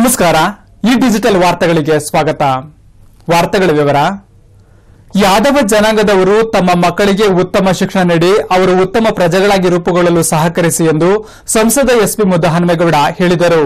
ನಮಸ್ಕಾರ ಈ ಡಿಜಿಟಲ್ ವಾರ್ತೆಗಳಿಗೆ ಸ್ವಾಗತ ವಾರ್ತೆಗಳ ವಿವರ ಯಾದವ ಜನಾಂಗದವರು ತಮ್ಮ ಮಕ್ಕಳಿಗೆ ಉತ್ತಮ ಶಿಕ್ಷಣ ನೀಡಿ ಅವರು ಉತ್ತಮ ಪ್ರಜೆಗಳಾಗಿ ರೂಪುಗೊಳ್ಳಲು ಸಹಕರಿಸಿ ಎಂದು ಸಂಸದ ಎಸ್ಪಿ ಮುದ್ದಹನುಮೇಗೌಡ ಹೇಳಿದರು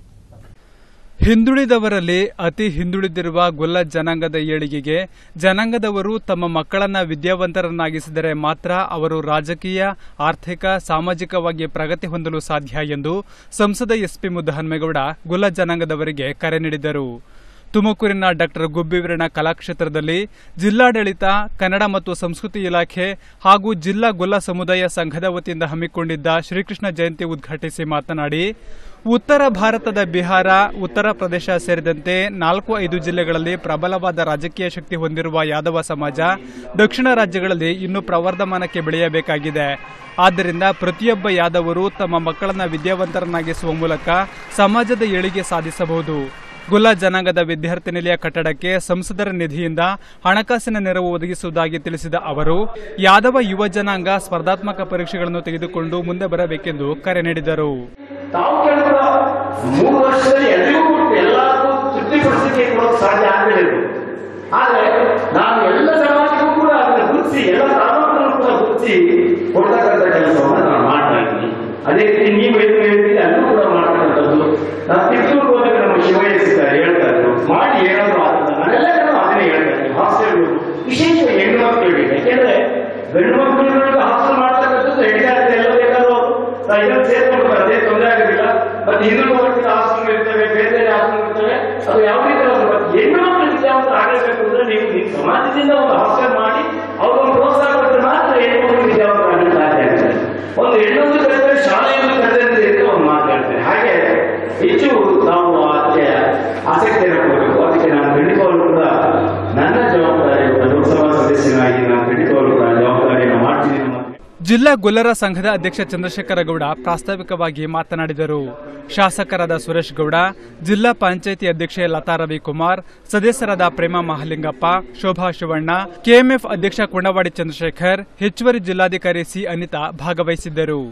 ಹಿಂದುಳಿದವರಲ್ಲಿ ಅತಿ ಹಿಂದುಳಿದಿರುವ ಗೊಲ್ಲ ಜನಾಂಗದ ಏಳಿಗೆಗೆ ಜನಾಂಗದವರು ತಮ್ಮ ಮಕ್ಕಳನ್ನ ವಿದ್ಯಾವಂತರನ್ನಾಗಿಸಿದರೆ ಮಾತ್ರ ಅವರು ರಾಜಕೀಯ ಆರ್ಥಿಕ ಸಾಮಾಜಿಕವಾಗಿ ಪ್ರಗತಿ ಹೊಂದಲು ಸಾಧ್ಯ ಎಂದು ಸಂಸದ ಎಸ್ಪಿ ಮುದ್ದಹನುಮೇಗೌಡ ಗೊಲ್ಲ ಜನಾಂಗದವರಿಗೆ ಕರೆ ನೀಡಿದರು ತುಮಕೂರಿನ ಡಾಕ್ಟರ್ ಗುಬ್ಬಿವೀರಣ್ಣ ಕಲಾಕ್ಷೇತ್ರದಲ್ಲಿ ಜಿಲ್ಲಾಡಳಿತ ಕನ್ನಡ ಮತ್ತು ಸಂಸ್ಕೃತಿ ಇಲಾಖೆ ಹಾಗೂ ಜಿಲ್ಲಾ ಗೊಲ್ಲ ಸಮುದಾಯ ಸಂಘದ ವತಿಯಿಂದ ಹಮ್ಮಿಕೊಂಡಿದ್ದ ಶ್ರೀಕೃಷ್ಣ ಜಯಂತಿ ಉದ್ಘಾಟಿಸಿ ಮಾತನಾಡಿ ಉತ್ತರ ಭಾರತದ ಬಿಹಾರ ಉತ್ತರ ಪ್ರದೇಶ ಸೇರಿದಂತೆ ನಾಲ್ಕು ಐದು ಜಿಲ್ಲೆಗಳಲ್ಲಿ ಪ್ರಬಲವಾದ ರಾಜಕೀಯ ಶಕ್ತಿ ಹೊಂದಿರುವ ಯಾದವ ಸಮಾಜ ದಕ್ಷಿಣ ರಾಜ್ಯಗಳಲ್ಲಿ ಇನ್ನೂ ಪ್ರವರ್ಧಮಾನಕ್ಕೆ ಬೆಳೆಯಬೇಕಾಗಿದೆ ಆದ್ದರಿಂದ ಪ್ರತಿಯೊಬ್ಬ ಯಾದವರು ತಮ್ಮ ಮಕ್ಕಳನ್ನ ವಿದ್ಯಾವಂತರನ್ನಾಗಿಸುವ ಮೂಲಕ ಸಮಾಜದ ಏಳಿಗೆ ಸಾಧಿಸಬಹುದು ಗುಲ್ಲ ಜನಾಂಗದ ವಿದ್ಯಾರ್ಥಿ ನಿಲಯ ಕಟ್ಟಡಕ್ಕೆ ಸಂಸದರ ನಿಧಿಯಿಂದ ಹಣಕಾಸಿನ ನೆರವು ಒದಗಿಸುವುದಾಗಿ ತಿಳಿಸಿದ ಅವರು ಯಾದವ ಯುವ ಜನಾಂಗ ಸ್ಪರ್ಧಾತ್ಮಕ ಪರೀಕ್ಷೆಗಳನ್ನು ತೆಗೆದುಕೊಂಡು ಮುಂದೆ ಬರಬೇಕೆಂದು ಕರೆ ನೀಡಿದರು ತಾವು ಕೇಳಿದ ಮೂರು ವರ್ಷದಲ್ಲಿ ಎಲ್ರಿಗೂ ಕೊಟ್ಟು ಎಲ್ಲರಿಗೂ ತೃಪ್ತಿಪಡಿಸಲಿಕ್ಕೆ ಕೊಡೋದು ಸಾಧ್ಯ ಆಗಲಿಲ್ಲ ಆದ್ರೆ ನಾನು ಎಲ್ಲ ಸಮಾಜಕ್ಕೂ ಕೂಡ ಅದನ್ನು ಗುರುತಿಸಿ ಎಲ್ಲ ತಾಲೂಕನ್ನು ಕೂಡ ಗುರುತಿಸಿ ಕೊಡ್ತಕ್ಕಂಥ ಕೆಲಸವನ್ನು ನಾನು ಮಾಡ್ತಾ ಇದ್ದೀನಿ ಅದೇ ರೀತಿ ನೀವು ಏನು ಹೇಳ್ತೀರಿ ಅಲ್ಲೂ ಕೂಡ ಮಾಡ್ತಕ್ಕಂಥದ್ದು ನಾನು ತಿರುಚೂರು ಹೋದಾಗ ನಮ್ಮ ಶಿವಯ್ಯ ಸಿಗ್ತಾರೆ ಹೇಳ್ತಾ ಇದ್ರು ಮಾಡಿ ಏನಾದ್ರು ಆಗ್ತದೆ ನಾನೆಲ್ಲ ಕಡೆ ಅದನ್ನೇ ಹೇಳ್ತಾ ಇದ್ದೀನಿ ಹಾಸ್ಟೆಲ್ ವಿಶೇಷ ಹೆಣ್ಣು ಮಕ್ಕಳಿಗೆ ಯಾಕೆಂದ್ರೆ ಗಂಡು ಮಕ್ಕಳುಗಳಿಗೆ ಹಾಸ್ಟೆಲ್ ಮಾಡ್ತಕ್ಕಂಥದ್ದು ಹೆಣ್ಣಾಗುತ್ತೆ ಎಲ್ಲ ಬೇಕಾದ್ರೂ ಅವರು ಇದನ್ನು ಸೇರ್ಕೊಂಡು ಅದೇ ತೊಂದರೆ ಆಗೋದಿಲ್ಲ ಮತ್ತೆ ಹಿಂದೂ ವರ್ಗದ ಹಾಸ್ಟೆಲ್ ಇರ್ತವೆ ಬೇರೆ ಬೇರೆ ಹಾಸ್ಟೆಲ್ ಇರ್ತವೆ ಅದು ಯಾವ ರೀತಿ ಅವರು ಮತ್ತೆ ಹೆಣ್ಣು ಮಕ್ಕಳು ವಿದ್ಯಾವಂತ ಆಗಬೇಕು ಅಂದ್ರೆ ನೀವು ನಿಮ್ಮ ಸಮಾಜದಿಂದ ಒಂದು ಹಾಸ್ಟೆಲ್ ಮಾಡಿ ಅವ್ರನ್ನ ಪ್ರೋತ್ಸಾಹ ಕೊಟ್ಟರೆ ಮಾತ್ರ ಹೆಣ್ಣು ಮಕ್ಕಳು ವಿದ್ಯಾವಂತ ಆಗಲು ಸಾಧ್ಯ ಆಗ್ತದೆ ಒಂದು ಹೆಣ್ಣೊಂದು ಕರೆದರೆ ಶಾಲೆಯನ್ನು ಕರೆದಂತೆ ಅಂತ ಒಂದು ಮಾತು ಹೇಳ್ತಾರೆ ಹಾಗೆ ಹೆಚ್ಚು ನಾವು ಅದಕ್ಕೆ ಆಸಕ್ತಿಯನ್ನು ಕೊಡಬೇಕು ಅದಕ್ಕೆ ನಾನು ಖಂಡಿತವಾಗ್ಲೂ ಕೂಡ ನನ್ನ ಜವಾಬ್ದಾರಿ ಒಬ್ಬ ಲೋಕಸಭಾ ಸದಸ್ಯನಾಗಿ ನಾನು ಖಂಡಿತವಾಗ್ಲೂ ಕೂಡ ಜವಾಬ್ದಾರಿಯನ್ನು ಮಾಡ್ತೀನಿ ನಮ್ಮ ಜಿಲ್ಲಾ ಗೊಲ್ಲರ ಸಂಘದ ಅಧ್ಯಕ್ಷ ಚಂದ್ರಶೇಖರ ಗೌಡ ಪ್ರಾಸ್ತಾವಿಕವಾಗಿ ಮಾತನಾಡಿದರು ಶಾಸಕರಾದ ಸುರೇಶ್ ಗೌಡ ಜಿಲ್ಲಾ ಪಂಚಾಯಿತಿ ಅಧ್ಯಕ್ಷೆ ಲತಾ ರವಿಕುಮಾರ್ ಸದಸ್ಯರಾದ ಪ್ರೇಮ ಮಹಾಲಿಂಗಪ್ಪ ಶೋಭಾ ಶಿವಣ್ಣ ಕೆಎಂಎಫ್ ಅಧ್ಯಕ್ಷ ಕೊಂಡವಾಡಿ ಚಂದ್ರಶೇಖರ್ ಹೆಚ್ಚುವರಿ ಜಿಲ್ಲಾಧಿಕಾರಿ ಸಿ ಅನಿತಾ ಭಾಗವಹಿಸಿದ್ದರು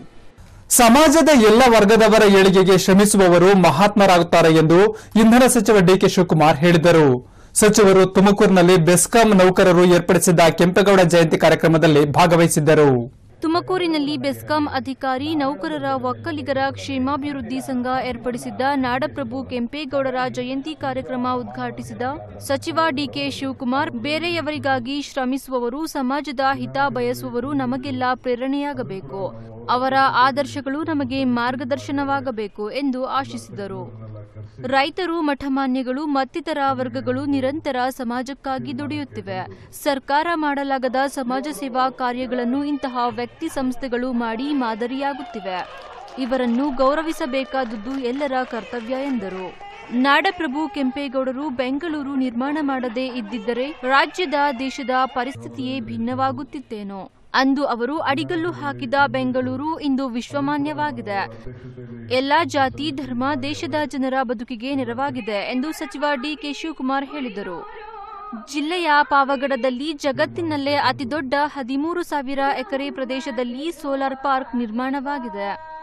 ಸಮಾಜದ ಎಲ್ಲ ವರ್ಗದವರ ಏಳಿಗೆಗೆ ಶ್ರಮಿಸುವವರು ಮಹಾತ್ಮರಾಗುತ್ತಾರೆ ಎಂದು ಇಂಧನ ಸಚಿವ ಡಿಕೆ ಶಿವಕುಮಾರ್ ಹೇಳಿದರು ಸಚಿವರು ತುಮಕೂರಿನಲ್ಲಿ ಬೆಸ್ಕಾಂ ನೌಕರರು ಏರ್ಪಡಿಸಿದ್ದ ಕೆಂಪೇಗೌಡ ಜಯಂತಿ ಕಾರ್ಯಕ್ರಮದಲ್ಲಿ ಭಾಗವಹಿಸಿದ್ದರು ತುಮಕೂರಿನಲ್ಲಿ ಬೆಸ್ಕಾಂ ಅಧಿಕಾರಿ ನೌಕರರ ಒಕ್ಕಲಿಗರ ಕ್ಷೇಮಾಭಿವೃದ್ಧಿ ಸಂಘ ಏರ್ಪಡಿಸಿದ್ದ ನಾಡಪ್ರಭು ಕೆಂಪೇಗೌಡರ ಜಯಂತಿ ಕಾರ್ಯಕ್ರಮ ಉದ್ಘಾಟಿಸಿದ ಸಚಿವ ಡಿಕೆ ಶಿವಕುಮಾರ್ ಬೇರೆಯವರಿಗಾಗಿ ಶ್ರಮಿಸುವವರು ಸಮಾಜದ ಹಿತ ಬಯಸುವವರು ನಮಗೆಲ್ಲ ಪ್ರೇರಣೆಯಾಗಬೇಕು ಅವರ ಆದರ್ಶಗಳು ನಮಗೆ ಮಾರ್ಗದರ್ಶನವಾಗಬೇಕು ಎಂದು ಆಶಿಸಿದರು ರೈತರು ಮಠಮಾನ್ಯಗಳು ಮತ್ತಿತರ ವರ್ಗಗಳು ನಿರಂತರ ಸಮಾಜಕ್ಕಾಗಿ ದುಡಿಯುತ್ತಿವೆ ಸರ್ಕಾರ ಮಾಡಲಾಗದ ಸಮಾಜ ಸೇವಾ ಕಾರ್ಯಗಳನ್ನು ಇಂತಹ ವ್ಯಕ್ತಿ ಸಂಸ್ಥೆಗಳು ಮಾಡಿ ಮಾದರಿಯಾಗುತ್ತಿವೆ ಇವರನ್ನು ಗೌರವಿಸಬೇಕಾದುದು ಎಲ್ಲರ ಕರ್ತವ್ಯ ಎಂದರು ನಾಡಪ್ರಭು ಕೆಂಪೇಗೌಡರು ಬೆಂಗಳೂರು ನಿರ್ಮಾಣ ಮಾಡದೇ ಇದ್ದಿದ್ದರೆ ರಾಜ್ಯದ ದೇಶದ ಪರಿಸ್ಥಿತಿಯೇ ಭಿನ್ನವಾಗುತ್ತಿತ್ತೇನೋ ಅಂದು ಅವರು ಅಡಿಗಲ್ಲು ಹಾಕಿದ ಬೆಂಗಳೂರು ಇಂದು ವಿಶ್ವಮಾನ್ಯವಾಗಿದೆ ಎಲ್ಲಾ ಜಾತಿ ಧರ್ಮ ದೇಶದ ಜನರ ಬದುಕಿಗೆ ನೆರವಾಗಿದೆ ಎಂದು ಸಚಿವ ಡಿಕೆ ಶಿವಕುಮಾರ್ ಹೇಳಿದರು ಜಿಲ್ಲೆಯ ಪಾವಗಡದಲ್ಲಿ ಜಗತ್ತಿನಲ್ಲೇ ಅತಿದೊಡ್ಡ ಹದಿಮೂರು ಸಾವಿರ ಎಕರೆ ಪ್ರದೇಶದಲ್ಲಿ ಸೋಲಾರ್ ಪಾರ್ಕ್ ನಿರ್ಮಾಣವಾಗಿದೆ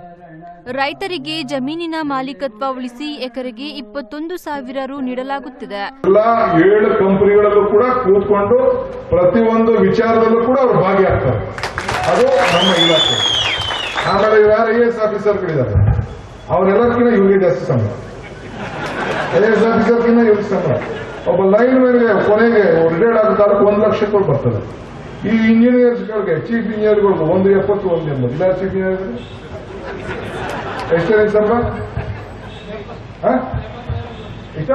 ರೈತರಿಗೆ ಜಮೀನಿನ ಮಾಲೀಕತ್ವ ಉಳಿಸಿ ಎಕರೆಗೆ ಇಪ್ಪತ್ತೊಂದು ಸಾವಿರ ರು ನೀಡಲಾಗುತ್ತಿದೆ ಎಲ್ಲ ಏಳು ಕಂಪನಿಗಳಲ್ಲೂ ಕೂಡ ಕೂತ್ಕೊಂಡು ಪ್ರತಿಯೊಂದು ವಿಚಾರದಲ್ಲೂ ಕೂಡ ಅವರು ಭಾಗಿಯಾಗ್ತಾರೆ ಅದು ನಮ್ಮ ಇಲಾಖೆ ಆಮೇಲೆ ಯಾರು ಐ ಎಸ್ ಆಫೀಸರ್ಗಳಿದ್ದಾರೆ ಅವರೆಲ್ಲರಿಗಿಂತ ಇವ್ರಿಗೆ ಜಾಸ್ತಿ ಸಂಬಳ ಐ ಎಸ್ ಆಫೀಸರ್ಗಿಂತ ಇವ್ರಿಗೆ ಸಂಬಳ ಒಬ್ಬ ಲೈನ್ ಮೇಲೆ ಕೊನೆಗೆ ರಿಟೈರ್ಡ್ ಆದ ಕಾಲಕ್ಕೆ ಒಂದು ಲಕ್ಷಕ್ಕೂ ಬರ್ತದೆ ಈ ಇಂಜಿನಿಯರ್ಸ್ಗಳಿಗೆ ಚೀಫ್ ಇಂಜಿನಿಯರ್ಗಳಿಗೆ ಒಂದು ಎಪ್ಪತ್ತು ಒಂದು ಎಂಬತ್ತು ಇಲ್ಲ ಚೀಫ್ ಇಂಜಿನಿಯರ್ ಎಷ್ಟೇ ಸಂಬಳ ಹಾ ಈಗ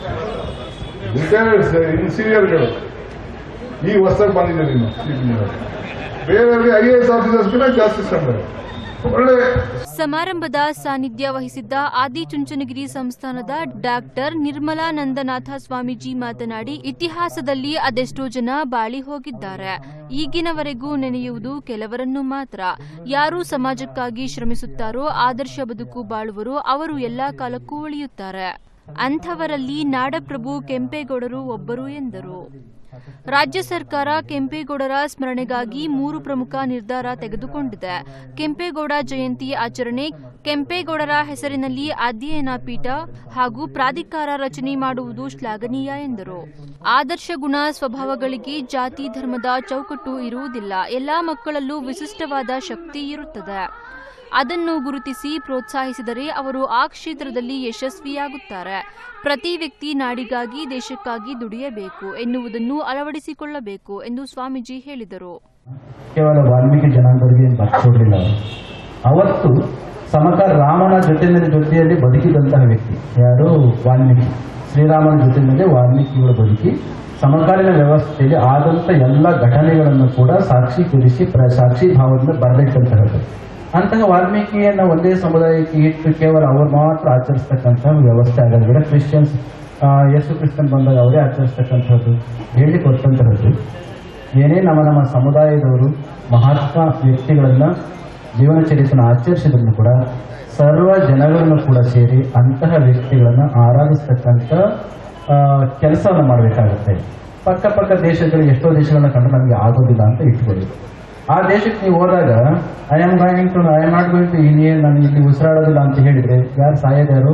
ರಿಟೈರ್ಡ್ ಇನ್ಸೀನಿಯರ್ಗಳು ಈ ಹೊಸದಾಗಿ ಬಂದಿದೆ ಇನ್ನು ಚೀಫ್ ಇಂಜಿನಿಯರ್ ಬೇರೆ ಐ ಎ ಎಸ್ ಆಫೀಸರ್ಸ್ಗಿಂತ ಜಾಸ್ತಿ ಸಂಬಳ ಒಳ್ಳೆ ಸಮಾರಂಭದ ಸಾನ್ನಿಧ್ಯ ವಹಿಸಿದ್ದ ಆದಿಚುಂಚನಗಿರಿ ಸಂಸ್ಥಾನದ ಡಾಕ್ಟರ್ ನಿರ್ಮಲಾನಂದನಾಥ ಸ್ವಾಮೀಜಿ ಮಾತನಾಡಿ ಇತಿಹಾಸದಲ್ಲಿ ಅದೆಷ್ಟೋ ಜನ ಬಾಳಿ ಹೋಗಿದ್ದಾರೆ ಈಗಿನವರೆಗೂ ನೆನೆಯುವುದು ಕೆಲವರನ್ನು ಮಾತ್ರ ಯಾರು ಸಮಾಜಕ್ಕಾಗಿ ಶ್ರಮಿಸುತ್ತಾರೋ ಆದರ್ಶ ಬದುಕು ಬಾಳುವರೋ ಅವರು ಎಲ್ಲಾ ಕಾಲಕ್ಕೂ ಉಳಿಯುತ್ತಾರೆ ಅಂಥವರಲ್ಲಿ ನಾಡಪ್ರಭು ಕೆಂಪೇಗೌಡರು ಒಬ್ಬರು ಎಂದರು ರಾಜ್ಯ ಸರ್ಕಾರ ಕೆಂಪೇಗೌಡರ ಸ್ಮರಣೆಗಾಗಿ ಮೂರು ಪ್ರಮುಖ ನಿರ್ಧಾರ ತೆಗೆದುಕೊಂಡಿದೆ ಕೆಂಪೇಗೌಡ ಜಯಂತಿ ಆಚರಣೆ ಕೆಂಪೇಗೌಡರ ಹೆಸರಿನಲ್ಲಿ ಅಧ್ಯಯನ ಪೀಠ ಹಾಗೂ ಪ್ರಾಧಿಕಾರ ರಚನೆ ಮಾಡುವುದು ಶ್ಲಾಘನೀಯ ಎಂದರು ಆದರ್ಶ ಗುಣ ಸ್ವಭಾವಗಳಿಗೆ ಜಾತಿ ಧರ್ಮದ ಚೌಕಟ್ಟು ಇರುವುದಿಲ್ಲ ಎಲ್ಲಾ ಮಕ್ಕಳಲ್ಲೂ ವಿಶಿಷ್ಟವಾದ ಶಕ್ತಿ ಇರುತ್ತದೆ ಅದನ್ನು ಗುರುತಿಸಿ ಪ್ರೋತ್ಸಾಹಿಸಿದರೆ ಅವರು ಆ ಕ್ಷೇತ್ರದಲ್ಲಿ ಯಶಸ್ವಿಯಾಗುತ್ತಾರೆ ಪ್ರತಿ ವ್ಯಕ್ತಿ ನಾಡಿಗಾಗಿ ದೇಶಕ್ಕಾಗಿ ದುಡಿಯಬೇಕು ಎನ್ನುವುದನ್ನು ಅಳವಡಿಸಿಕೊಳ್ಳಬೇಕು ಎಂದು ಸ್ವಾಮೀಜಿ ಹೇಳಿದರು ಕೇವಲ ವಾಲ್ಮೀಕಿ ಜನಾಂಗರಿಗೆ ಬರ್ಕೊಡ್ಲಿಲ್ಲ ಅವರು ಅವತ್ತು ಸಮಕಾರ ರಾಮನ ಜೊತೆಯ ಜೊತೆಯಲ್ಲಿ ಬದುಕಿದಂತಹ ವ್ಯಕ್ತಿ ಯಾರು ವಾಲ್ಮೀಕಿ ಶ್ರೀರಾಮನ ಜೊತೆಯಲ್ಲಿ ವಾಲ್ಮೀಕಿಗಳು ಬದುಕಿ ಸಮಕಾಲೀನ ವ್ಯವಸ್ಥೆಯಲ್ಲಿ ಆದಂತ ಎಲ್ಲ ಘಟನೆಗಳನ್ನು ಕೂಡ ಸಾಕ್ಷೀಕರಿಸಿ ಪ್ರ- ಸಾಕ್ಷಿ ಭಾವದಿಂದ ಬರಲಿಕ್ಕಂತಹದ್ದು ಅಂತಹ ವಾಲ್ಮೀಕಿಯನ್ನ ಒಂದೇ ಸಮುದಾಯಕ್ಕೆ ಇಟ್ಟು ಕೇವಲ ಅವರು ಮಾತ್ರ ಆಚರಿಸ್ತಕ್ಕಂತಹ ವ್ಯವಸ್ಥೆ ಆಗೋದು ಕೂಡ ಕ್ರಿಶ್ಚಿಯನ್ಸ್ ಆ, ಯೇಸು ಕ್ರಿಸ್ತನ್ ಬಂದಾಗ ಅವರೇ ಆಚರಿಸ್ತಕ್ಕಂಥದ್ದು ಹೇಳಿ ಕೊಟ್ಟಂತಹದ್ದು ಏನೇ ನಮ್ಮ ನಮ್ಮ ಸಮುದಾಯದವರು ಮಹಾತ್ಮ ವ್ಯಕ್ತಿಗಳನ್ನ ಜೀವನ ಚರಿತ್ರೆಯನ್ನು ಆಚರಿಸಿದ್ರು ಕೂಡ ಸರ್ವ ಜನಗಳನ್ನು ಕೂಡ ಸೇರಿ ಅಂತಹ ವ್ಯಕ್ತಿಗಳನ್ನ ಆರಾಧಿಸ್ತಕ್ಕಂಥ ಕೆಲಸವನ್ನು ಮಾಡಬೇಕಾಗುತ್ತೆ ಪಕ್ಕ ಪಕ್ಕ ದೇಶಗಳು ಎಷ್ಟೋ ದೇಶಗಳನ್ನ ಕಂಡು ನಮಗೆ ಆಗೋದಿಲ್ಲ ಅಂತ ಇಟ್ಕೊಳ್ಳಿ ಆ ದೇಶಕ್ಕೆ ನೀವು ಹೋದಾಗ I am going to I am not going to ಇಲ್ಲಿ ನಾನು ಇಲ್ಲಿ ಉಸಿರಾಡೋದಿಲ್ಲ ಅಂತ ಹೇಳಿದ್ರೆ ಯಾರು ಸಾಯೋದ್ಯಾರು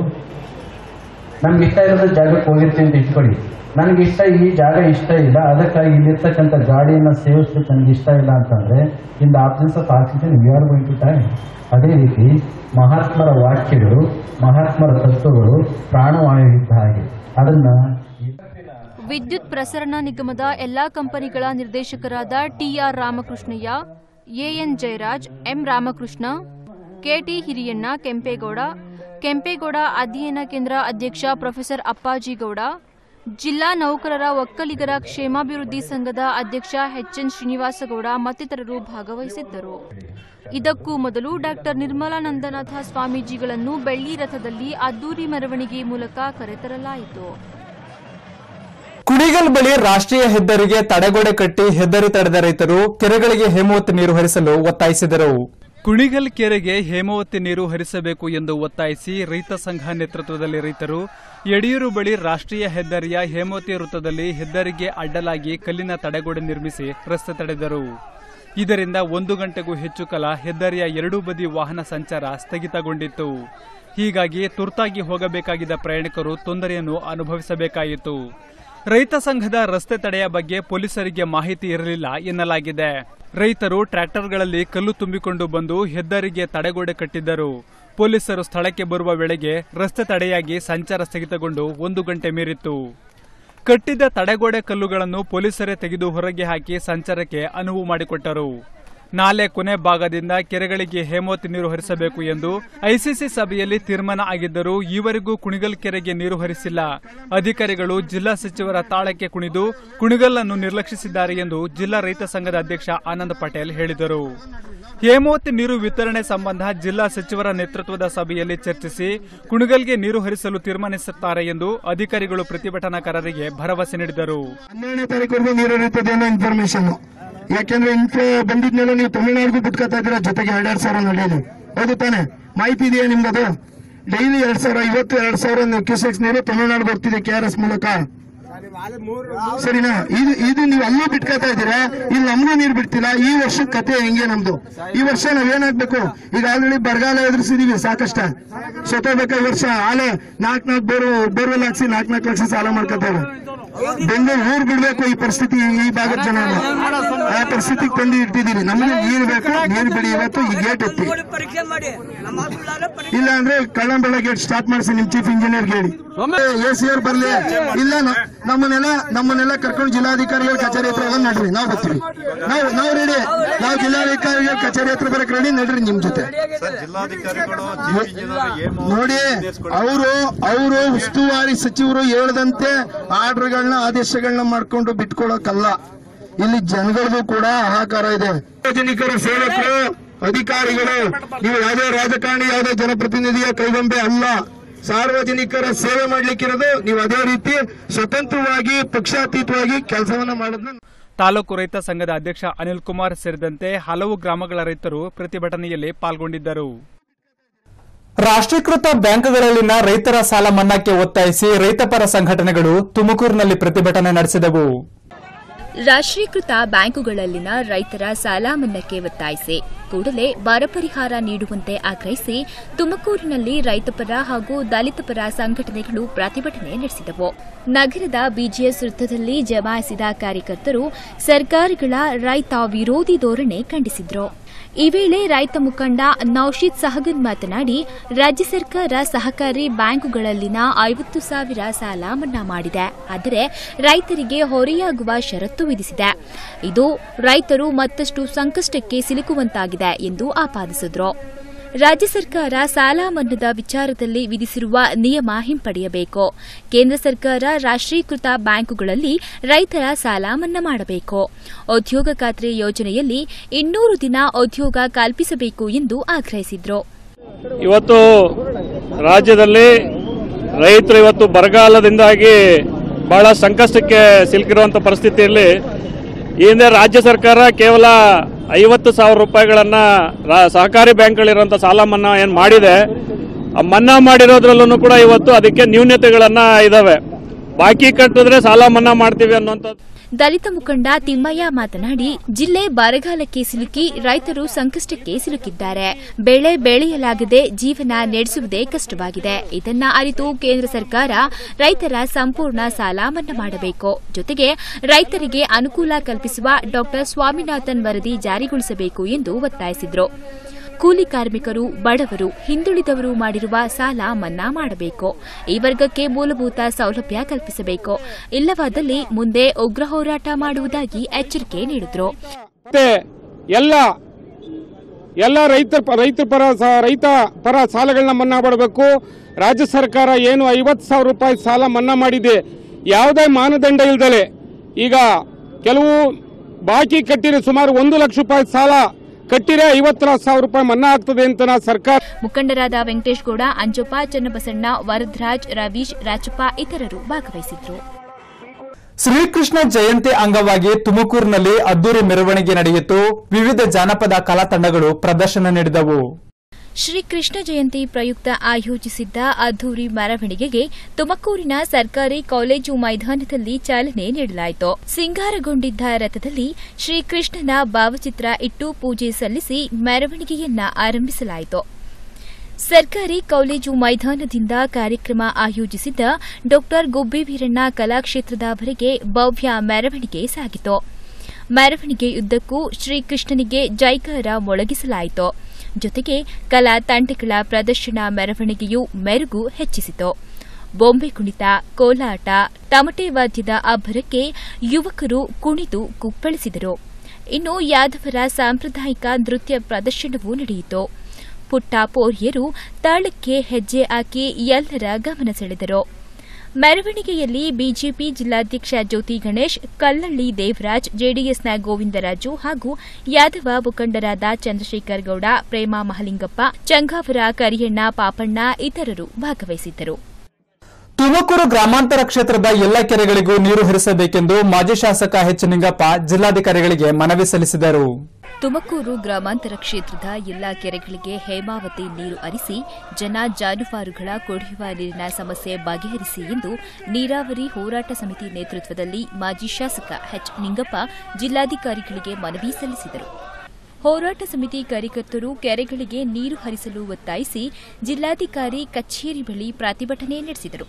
ನಮ್ಗೆ ಇಷ್ಟ ಇರೋದ್ರ ಜಾಗಕ್ಕೆ ಹೋಗಿರ್ತೀನಿ ಅಂತ ಇಟ್ಕೊಳ್ಳಿ ನನಗೆ ಇಷ್ಟ ಈ ಜಾಗ ಇಷ್ಟ ಇಲ್ಲ ಅದಕ್ಕಾಗಿ ಇಲ್ಲಿರ್ತಕ್ಕಂಥ ಗಾಡಿಯನ್ನ ಸೇವಿಸ್ಲಿಕ್ಕೆ ನನಗೆ ಇಷ್ಟ ಇಲ್ಲ ಅಂತಂದ್ರೆ in the absence of oxygen we are going to time ಅದೇ ರೀತಿ ಮಹಾತ್ಮರ ವಾಕ್ಯಗಳು ಮಹಾತ್ಮರ ತತ್ವಗಳು ಪ್ರಾಣವಾಯು ಇದ್ದ ಹಾಗೆ ಅದನ್ನ ವಿದ್ಯುತ್ ಪ್ರಸರಣ ನಿಗಮದ ಎಲ್ಲಾ ಕಂಪನಿಗಳ ನಿರ್ದೇಶಕರಾದ TR Ramakrishnaiah AN Jayaraj M Ramakrishna KT Hiriyanna Kempegowda Kempegowda ಅಧ್ಯಯನ ಕೇಂದ್ರ ಅಧ್ಯಕ್ಷ ಪ್ರೊಫೆಸರ್ ಅಪ್ಪಾಜಿಗೌಡ ಜಿಲ್ಲಾ ನೌಕರರ ಒಕ್ಕಲಿಗರ ಕ್ಷೇಮಾಭಿವೃದ್ಧಿ ಸಂಘದ ಅಧ್ಯಕ್ಷ ಎಚ್ಎನ್ ಶ್ರೀನಿವಾಸಗೌಡ ಮತ್ತಿತರರು ಭಾಗವಹಿಸಿದ್ದರು ಇದಕ್ಕೂ ಮೊದಲು ಡಾಕ್ಟರ್ ನಿರ್ಮಲಾನಂದನಾಥ ಸ್ವಾಮೀಜಿಗಳನ್ನು ಬೆಳ್ಳಿ ರಥದಲ್ಲಿ ಅದ್ದೂರಿ ಮೆರವಣಿಗೆ ಮೂಲಕ ಕರೆತರಲಾಯಿತು ಕುಣಿಗಲ್ ಬಳಿ ರಾಷ್ಟ್ರೀಯ ಹೆದ್ದಾರಿಗೆ ತಡೆಗೋಡೆ ಕಟ್ಟಿ ಹೆದ್ದಾರಿ ತಡೆದ ರೈತರು ಕೆರೆಗಳಿಗೆ ಹೇಮಾವತಿ ನೀರು ಹರಿಸಲು ಒತ್ತಾಯಿಸಿದರು ಕುಣಿಗಲ್ ಕೆರೆಗೆ ಹೇಮಾವತಿ ನೀರು ಹರಿಸಬೇಕು ಎಂದು ಒತ್ತಾಯಿಸಿ ರೈತ ಸಂಘ ನೇತೃತ್ವದಲ್ಲಿ ರೈತರು ಯಡಿಯೂರು ಬಳಿ ರಾಷ್ಟ್ರೀಯ ಹೆದ್ದಾರಿಯ ಹೇಮಾವತಿ ವೃತ್ತದಲ್ಲಿ ಹೆದ್ದಾರಿಗೆ ಅಡ್ಡಲಾಗಿ ಕಲ್ಲಿನ ತಡೆಗೋಡೆ ನಿರ್ಮಿಸಿ ರಸ್ತೆ ತಡೆದರು ಇದರಿಂದ ಒಂದು ಗಂಟೆಗೂ ಹೆಚ್ಚು ಕಾಲ ಹೆದ್ದಾರಿಯ ಎರಡೂ ಬದಿ ವಾಹನ ಸಂಚಾರ ಸ್ಥಗಿತಗೊಂಡಿತ್ತು ಹೀಗಾಗಿ ತುರ್ತಾಗಿ ಹೋಗಬೇಕಾಗಿದ್ದ ಪ್ರಯಾಣಿಕರು ತೊಂದರೆಯನ್ನು ಅನುಭವಿಸಬೇಕಾಯಿತು ರೈತ ಸಂಘದ ರಸ್ತೆ ತಡೆಯ ಬಗ್ಗೆ ಪೊಲೀಸರಿಗೆ ಮಾಹಿತಿ ಇರಲಿಲ್ಲ ಎನ್ನಲಾಗಿದೆ ರೈತರು ಟ್ರ್ಯಾಕ್ಟರ್ಗಳಲ್ಲಿ ಕಲ್ಲು ತುಂಬಿಕೊಂಡು ಬಂದು ಹೆದ್ದಾರಿಗೆ ತಡೆಗೋಡೆ ಕಟ್ಟಿದ್ದರು ಪೊಲೀಸರು ಸ್ಥಳಕ್ಕೆ ಬರುವ ವೇಳೆಗೆ ರಸ್ತೆ ತಡೆಯಾಗಿ ಸಂಚಾರ ಸ್ಥಗಿತಗೊಂಡು ಒಂದು ಗಂಟೆ ಮೀರಿತ್ತು ಕಟ್ಟಿದ್ದ ತಡೆಗೋಡೆ ಕಲ್ಲುಗಳನ್ನು ಪೊಲೀಸರೇ ತೆಗೆದು ಹೊರಗೆ ಹಾಕಿ ಸಂಚಾರಕ್ಕೆ ಅನುವು ಮಾಡಿಕೊಟ್ಟರು ನಾಲೆ ಕೊನೆ ಭಾಗದಿಂದ ಕೆರೆಗಳಿಗೆ ಹೇಮಾವತಿ ನೀರು ಹರಿಸಬೇಕು ಎಂದು ಐಸಿಸಿ ಸಭೆಯಲ್ಲಿ ತೀರ್ಮಾನ ಆಗಿದ್ದರೂ ಈವರೆಗೂ ಕುಣಿಗಲ್ ಕೆರೆಗೆ ನೀರು ಹರಿಸಿಲ್ಲ ಅಧಿಕಾರಿಗಳು ಜಿಲ್ಲಾ ಸಚಿವರ ತಾಳಕ್ಕೆ ಕುಣಿದು ಕುಣಿಗಲ್ಲನ್ನು ನಿರ್ಲಕ್ಷಿಸಿದ್ದಾರೆ ಎಂದು ಜಿಲ್ಲಾ ರೈತ ಸಂಘದ ಅಧ್ಯಕ್ಷ ಆನಂದ್ ಪಟೇಲ್ ಹೇಳಿದರು ಹೇಮಾವತಿ ನೀರು ವಿತರಣೆ ಸಂಬಂಧ ಜಿಲ್ಲಾ ಸಚಿವರ ನೇತೃತ್ವದ ಸಭೆಯಲ್ಲಿ ಚರ್ಚಿಸಿ ಕುಣಿಗಲ್ಗೆ ನೀರು ಹರಿಸಲು ತೀರ್ಮಾನಿಸುತ್ತಾರೆ ಎಂದು ಅಧಿಕಾರಿಗಳು ಪ್ರತಿಭಟನಾಕಾರರಿಗೆ ಭರವಸೆ ನೀಡಿದರು ಹನ್ನೆರಡನೇ ತಾರೀಕುವರೆಗೂ ನೀರು ಇರುತ್ತದೆ ಅನ್ನೋ ಇನ್ಫಾರ್ಮೇಶನ್ ಯಾಕೆಂದ್ರೆ ಇನ್ಫ್ಲೋ ಬಂದಿದ್ಮೇಲೆ ನೀವು ತಮಿಳುನಾಡಿಗೂ ಬಿಟ್ಕೋತಾ ಇದ್ದೀರಾ ಜೊತೆಗೆ ಎರಡೆರಡು ಸಾವಿರ ನಡೆಯಲಿ ಹೌದು ತಾನೆ ಮಾಹಿತಿ ಇದೆಯಾ ನಿಮ್ಗದು ಡೈಲಿ ಎರಡ್ ಸಾವಿರ ಇವತ್ತು ಎರಡ್ ಸಾವಿರ ಕ್ಯೂಸೆಕ್ಸ್ ನೀರು ತಮಿಳುನಾಡು ಬರ್ತಿದೆ ಕೆ ಆರ್ ಎಸ್ ಮೂಲಕ ಸರಿನಾ ಇದು ಇದು ನೀವು ಅಲ್ಲೂ ಬಿಟ್ಕೋತಾ ಇದ್ದೀರಾ ಇಲ್ಲಿ ನಮಗೂ ನೀರು ಬಿಡ್ತಿಲ್ಲ ಈ ವರ್ಷದ ಕತೆ ಹೆಂಗೆ ನಮ್ದು ಈ ವರ್ಷ ನಾವೇನಾಗ್ಬೇಕು ಈಗ ಆಲ್ರೆಡಿ ಬರಗಾಲ ಎದುರಿಸಿದೀವಿ ಸಾಕಷ್ಟ ಸತ್ತೋಗ್ಬೇಕು ಈ ವರ್ಷ ಆಲೆ ನಾಲ್ಕ್ ನಾಲ್ಕು ಬೋರ್ ಬೋರ್ವೆಲ್ ಹಾಕ್ಸಿ ನಾಲ್ಕ್ ನಾಲ್ಕು ಲಕ್ಷ ಸಾಲ ಮಾಡ್ಕೋತಾರೆ ಬೆಂಗಳೂರು ಊರ್ ಬಿಡ್ಬೇಕು ಈ ಪರಿಸ್ಥಿತಿ ಈ ಭಾಗದ ಜನ ಆ ಪರಿಸ್ಥಿತಿಗೆ ತಂದು ಇಟ್ಟಿದ್ದೀರಿ ನಮ್ಗೆ ನೀರು ಬೇಕು ನೀರು ಬಿಡಿ ಇವತ್ತು ಈ ಗೇಟ್ ಎತ್ತಿ ಪರೀಕ್ಷೆ ಮಾಡಿ ನಮ್ಮ ಹಾಸ್ಪಿಟಲ್ ಪರೀಕ್ಷೆ ಇಲ್ಲ ಅಂದ್ರೆ ಕಳ್ಳಂಬೆಳ ಗೇಟ್ ಸ್ಟಾರ್ಟ್ ಮಾಡಿಸಿ ನಿಮ್ ಚೀಫ್ ಇಂಜಿನಿಯರ್ ಹೇಳಿ ಎ ಸಿ ಅವ್ರು ಬರ್ಲಿ ಇಲ್ಲ ನ- ನಮ್ಮನ್ನೆಲ್ಲ ನಮ್ಮನ್ನೆಲ್ಲ ಕರ್ಕೊಂಡು ಜಿಲ್ಲಾಧಿಕಾರಿಗಳ ಕಚೇರಿ ಹತ್ರ ಹೋಗಿ ನಡ್ರಿ ನಾವು ಬರ್ತೀವಿ ನಾವು ನಾವು ರೆಡಿ ನಾವು ಜಿಲ್ಲಾಧಿಕಾರಿಗಳ ಕಚೇರಿ ಹತ್ರ ಬರಕ್ ರೆಡಿ ನಡ್ರಿ ನಿಮ್ ಜೊತೆ ನೋಡಿ ಅವರು ಅವರು ಉಸ್ತುವಾರಿ ಸಚಿವರು ಹೇಳದಂತೆ ಆರ್ಡರ್ಗಳನ್ನ ಆದೇಶಗಳನ್ನ ಮಾಡ್ಕೊಂಡು ಬಿಟ್ಕೊಳಕಲ್ಲ ಇಲ್ಲಿ ಜನಗಳಿಗೂ ಕೂಡ ಹಾಹಾಕಾರ ಇದೆ ಸಾರ್ವಜನಿಕರ ಸೇವಕರು ಅಧಿಕಾರಿಗಳು ನೀವು ಯಾವುದೇ ರಾಜಕಾರಣಿ ಯಾವುದೇ ಜನಪ್ರತಿನಿಧಿಯ ಕೈಗೊಂಬೆ ಅಲ್ಲ ಸಾರ್ವಜನಿಕರ ಸೇವೆ ಮಾಡ್ಲಿಕ್ಕಿರೋದು ನೀವು ಅದೇ ರೀತಿ ಸ್ವತಂತ್ರವಾಗಿ ಪಕ್ಷಾತೀತವಾಗಿ ಕೆಲಸವನ್ನ ಮಾಡೋದನ್ನ ತಾಲೂಕು ರೈತ ಸಂಘದ ಅಧ್ಯಕ್ಷ ಅನಿಲ್ ಕುಮಾರ್ ಸೇರಿದಂತೆ ಹಲವು ಗ್ರಾಮಗಳ ರೈತರು ಪ್ರತಿಭಟನೆಯಲ್ಲಿ ಪಾಲ್ಗೊಂಡಿದ್ದರು ರಾಷ್ಟ್ರೀಕೃತ ಬ್ಯಾಂಕ್ಗಳಲ್ಲಿನ ರೈತರ ಸಾಲ ಮನ್ನಾಕ್ಕೆ ಒತ್ತಾಯಿಸಿ ರೈತಪರ ಸಂಘಟನೆಗಳು ತುಮಕೂರಿನಲ್ಲಿ ಪ್ರತಿಭಟನೆ ನಡೆಸಿದವು ರಾಷ್ಟ್ರೀಕೃತ ಬ್ಯಾಂಕುಗಳಲ್ಲಿನ ರೈತರ ಸಾಲ ಮನ್ನಾಕ್ಕೆ ಒತ್ತಾಯಿಸಿ ಕೂಡಲೇ ಬರ ಪರಿಹಾರ ನೀಡುವಂತೆ ಆಗ್ರಹಿಸಿ ತುಮಕೂರಿನಲ್ಲಿ ರೈತಪರ ಹಾಗೂ ದಲಿತ ಪರ ಸಂಘಟನೆಗಳು ಪ್ರತಿಭಟನೆ ನಡೆಸಿದವು ನಗರದ ಬಿಜಿಎಸ್ ವೃತ್ತದಲ್ಲಿ ಜಮಾಯಿಸಿದ ಕಾರ್ಯಕರ್ತರು ಸರ್ಕಾರಗಳ ರೈತ ವಿರೋಧಿ ಧೋರಣೆ ಖಂಡಿಸಿದ್ರು ಈ ವೇಳೆ ರೈತ ಮುಖಂಡ ನೌಶೀದ್ ಸಹಗನ್ ಮಾತನಾಡಿ ರಾಜ್ಯ ಸರ್ಕಾರ ಸಹಕಾರಿ ಬ್ಯಾಂಕುಗಳಲ್ಲಿನ ಐವತ್ತು ಸಾವಿರ ಸಾಲ ಮನ್ನಾ ಮಾಡಿದೆ ಆದರೆ ರೈತರಿಗೆ ಹೊರೆಯಾಗುವ ಷರತ್ತು ವಿಧಿಸಿದೆ ಇದು ರೈತರು ಮತ್ತಷ್ಟು ಸಂಕಷ್ಟಕ್ಕೆ ಸಿಲುಕುವಂತಾಗಿದೆ ಎಂದು ಆಪಾದಿಸಿದರು ರಾಜ್ಯ ಸರ್ಕಾರ ಸಾಲ ಮನ್ನಾದ ವಿಚಾರದಲ್ಲಿ ವಿಧಿಸಿರುವ ನಿಯಮ ಹಿಂಪಡೆಯಬೇಕು ಕೇಂದ್ರ ಸರ್ಕಾರ ರಾಷ್ಟ್ರೀಕೃತ ಬ್ಯಾಂಕುಗಳಲ್ಲಿ ರೈತರ ಸಾಲ ಮನ್ನಾ ಮಾಡಬೇಕು ಉದ್ಯೋಗ ಖಾತ್ರಿ ಯೋಜನೆಯಲ್ಲಿ ಇನ್ನೂರು ದಿನ ಉದ್ಯೋಗ ಕಲ್ಪಿಸಬೇಕು ಎಂದು ಆಗ್ರಹಿಸಿದರು ಇವತ್ತು ರಾಜ್ಯದಲ್ಲಿ ರೈತರು ಇವತ್ತು ಬರಗಾಲದಿಂದಾಗಿ ಬಹಳ ಸಂಕಷ್ಟಕ್ಕೆ ಸಿಲುಕಿರುವಂಥ ಪರಿಸ್ಥಿತಿಯಲ್ಲಿ ಈ ಹಿಂದೆ ರಾಜ್ಯ ಸರ್ಕಾರ ಕೇವಲ ಐವತ್ತು ಸಾವಿರ ರೂಪಾಯಿಗಳನ್ನ ರಾ- ಸಹಕಾರಿ ಬ್ಯಾಂಕ್ಗಳಿರುವಂಥ ಸಾಲ ಮನ್ನಾ ಏನು ಮಾಡಿದೆ ಆ ಮನ್ನಾ ಮಾಡಿರೋದ್ರಲ್ಲೂ ಕೂಡ ಇವತ್ತು ಅದಕ್ಕೆ ನ್ಯೂನ್ಯತೆಗಳನ್ನ ಇದಾವೆ ಬಾಕಿ ಕಟ್ಟಿದ್ರೆ ಸಾಲ ಮನ್ನಾ ಮಾಡ್ತೀವಿ ಅನ್ನುವಂಥದ್ದು ದಲಿತ ಮುಖಂಡ ತಿಮ್ಮಯ್ಯ ಮಾತನಾಡಿ ಜಿಲ್ಲೆ ಬರಗಾಲಕ್ಕೆ ಸಿಲುಕಿ ರೈತರು ಸಂಕಷ್ಟಕ್ಕೆ ಸಿಲುಕಿದ್ದಾರೆ ಬೆಳೆ ಬೆಳೆಯಲಾಗದೆ ಜೀವನ ನಡೆಸುವುದೇ ಕಷ್ಟವಾಗಿದೆ ಇದನ್ನ ಅರಿತು ಕೇಂದ್ರ ಸರ್ಕಾರ ರೈತರ ಸಂಪೂರ್ಣ ಸಾಲ ಮನ್ನಾ ಮಾಡಬೇಕು ಜೊತೆಗೆ ರೈತರಿಗೆ ಅನುಕೂಲ ಕಲ್ಪಿಸುವ ಡಾ ಸ್ವಾಮಿನಾಥನ್ ವರದಿ ಜಾರಿಗೊಳಿಸಬೇಕು ಎಂದು ಒತ್ತಾಯಿಸಿದರು ಕೂಲಿ ಕಾರ್ಮಿಕರು ಬಡವರು ಹಿಂದುಳಿದವರು ಮಾಡಿರುವ ಸಾಲ ಮನ್ನಾ ಮಾಡಬೇಕು ಈ ವರ್ಗಕ್ಕೆ ಮೂಲಭೂತ ಸೌಲಭ್ಯ ಕಲ್ಪಿಸಬೇಕು ಇಲ್ಲವಾದಲ್ಲಿ ಮುಂದೆ ಉಗ್ರ ಹೋರಾಟ ಮಾಡುವುದಾಗಿ ಎಚ್ಚರಿಕೆ ನೀಡಿದರು ಮತ್ತೆ ಎಲ್ಲ ಎಲ್ಲ ರೈತರ ಪ- ರೈತರ ಪರ ಸ- ರೈತ ಪರ ಸಾಲಗಳನ್ನ ಮನ್ನಾ ಮಾಡಬೇಕು ರಾಜ್ಯ ಸರ್ಕಾರ ಏನು ಐವತ್ತು ಸಾವಿರ ರೂಪಾಯಿ ಸಾಲ ಮನ್ನಾ ಮಾಡಿದೆ ಯಾವುದೇ ಮಾನದಂಡ ಇಲ್ದಲೆ ಈಗ ಕೆಲವು ಬಾಕಿ ಕಟ್ಟಿರೋ ಸುಮಾರು ಒಂದು ಲಕ್ಷ ರೂಪಾಯಿ ಸಾಲ ಕಟ್ಟಿರೆ ಐವತ್ತು ಸಾವಿರ ರೂಪಾಯಿ ಮನ್ನಾ ಆಗ್ತದೆ ಅಂತ ನಾ ಸರ್ಕಾರ ಮುಖಂಡರಾದ ವೆಂಕಟೇಶ್ ಗೌಡ ಅಂಜಪ್ಪ ಚನ್ನಬಸಣ್ಣ ವರದರಾಜ್ ರವೀಶ್ ರಾಜಪ್ಪ ಇತರರು ಭಾಗವಹಿಸಿದ್ರು ಶ್ರೀಕೃಷ್ಣ ಜಯಂತಿ ಅಂಗವಾಗಿ ತುಮಕೂರಿನಲ್ಲಿ ಅದ್ದೂರಿ ಮೆರವಣಿಗೆ ನಡೆಯಿತು ವಿವಿಧ ಜಾನಪದ ಕಲಾ ತಂಡಗಳು ಪ್ರದರ್ಶನ ನೀಡಿದವು ಶ್ರೀಕೃಷ್ಣ ಜಯಂತಿ ಪ್ರಯುಕ್ತ ಆಯೋಜಿಸಿದ್ದ ಅದ್ದೂರಿ ಮೆರವಣಿಗೆಗೆ ತುಮಕೂರಿನ ಸರ್ಕಾರಿ ಕಾಲೇಜು ಮೈದಾನದಲ್ಲಿ ಚಾಲನೆ ನೀಡಲಾಯಿತು ಸಿಂಗಾರಗೊಂಡಿದ್ದ ರಥದಲ್ಲಿ ಶ್ರೀಕೃಷ್ಣನ ಭಾವಚಿತ್ರ ಇಟ್ಟು ಪೂಜೆ ಸಲ್ಲಿಸಿ ಮೆರವಣಿಗೆಯನ್ನ ಆರಂಭಿಸಲಾಯಿತು ಸರ್ಕಾರಿ ಕಾಲೇಜು ಮೈದಾನದಿಂದ ಕಾರ್ಯಕ್ರಮ ಆಯೋಜಿಸಿದ್ದ ಡಾ ಗುಬ್ಬಿ ವೀರಣ್ಣ ಕಲಾಕ್ಷೇತ್ರದವರೆಗೆ ಭವ್ಯ ಮೆರವಣಿಗೆ ಸಾಗಿತು ಮೆರವಣಿಗೆಯುದ್ದಕ್ಕೂ ಶ್ರೀಕೃಷ್ಣನಿಗೆ ಜೈಕಾರ ಮೊಳಗಿಸಲಾಯಿತು ಜೊತೆಗೆ ಕಲಾ ತಂಡಗಳ ಪ್ರದರ್ಶನ ಮೆರವಣಿಗೆಯು ಮೆರುಗು ಹೆಚ್ಚಿಸಿತು ಬೊಂಬೆ ಕುಣಿತ ಕೋಲಾಟ ತಮಟೆ ವಾದ್ಯದ ಅಬ್ಬರಕ್ಕೆ ಯುವಕರು ಕುಣಿದು ಕುಪ್ಪಳಿಸಿದರು ಇನ್ನು ಯಾದವರ ಸಾಂಪ್ರದಾಯಿಕ ನೃತ್ಯ ಪ್ರದರ್ಶನವೂ ನಡೆಯಿತು ಪುಟ್ಟ ಪೋರಿಯರು ತಾಳಕ್ಕೆ ಹೆಜ್ಜೆ ಹಾಕಿ ಎಲ್ಲರ ಗಮನ ಸೆಳೆದರು ಮೆರವಣಿಗೆಯಲ್ಲಿ ಬಿಜೆಪಿ ಜಿಲ್ಲಾಧ್ಯಕ್ಷ ಜ್ಯೋತಿ ಗಣೇಶ್ ಕಲ್ಲಳ್ಳಿ ದೇವರಾಜ್ ಜೆಡಿಎಸ್ನ ಗೋವಿಂದರಾಜು ಹಾಗೂ ಯಾದವ ಮುಖಂಡರಾದ ಚಂದ್ರಶೇಖರ್ ಗೌಡ ಪ್ರೇಮ ಮಹಲಿಂಗಪ್ಪ ಚಂಗಾವರ ಕರಿಯಣ್ಣ ಪಾಪಣ್ಣ ಇತರರು ಭಾಗವಹಿಸಿದ್ದರು ತುಮಕೂರು ಗ್ರಾಮಾಂತರ ಕ್ಷೇತ್ರದ ಎಲ್ಲ ಕೆರೆಗಳಿಗೂ ನೀರು ಹರಿಸಬೇಕೆಂದು ಮಾಜಿ ಶಾಸಕ ಎಚ್ ನಿಂಗಪ್ಪ ಜಿಲ್ಲಾಧಿಕಾರಿಗಳಿಗೆ ಮನವಿ ಸಲ್ಲಿಸಿದರು ತುಮಕೂರು ಗ್ರಾಮಾಂತರ ಕ್ಷೇತ್ರದ ಎಲ್ಲಾ ಕೆರೆಗಳಿಗೆ ಹೇಮಾವತಿ ನೀರು ಹರಿಸಿ ಜನ ಜಾನುವಾರುಗಳ ಕುಡಿಯುವ ನೀರಿನ ಸಮಸ್ಯೆ ಬಗೆಹರಿಸಿ ಎಂದು ನೀರಾವರಿ ಹೋರಾಟ ಸಮಿತಿ ನೇತೃತ್ವದಲ್ಲಿ ಮಾಜಿ ಶಾಸಕ ಎಚ್ ನಿಂಗಪ್ಪ ಜಿಲ್ಲಾಧಿಕಾರಿಗಳಿಗೆ ಮನವಿ ಸಲ್ಲಿಸಿದರು ಹೋರಾಟ ಸಮಿತಿ ಕಾರ್ಯಕರ್ತರು ಕೆರೆಗಳಿಗೆ ನೀರು ಹರಿಸಲು ಒತ್ತಾಯಿಸಿ ಜಿಲ್ಲಾಧಿಕಾರಿ ಕಚೇರಿ ಬಳಿ ಪ್ರತಿಭಟನೆ ನಡೆಸಿದರು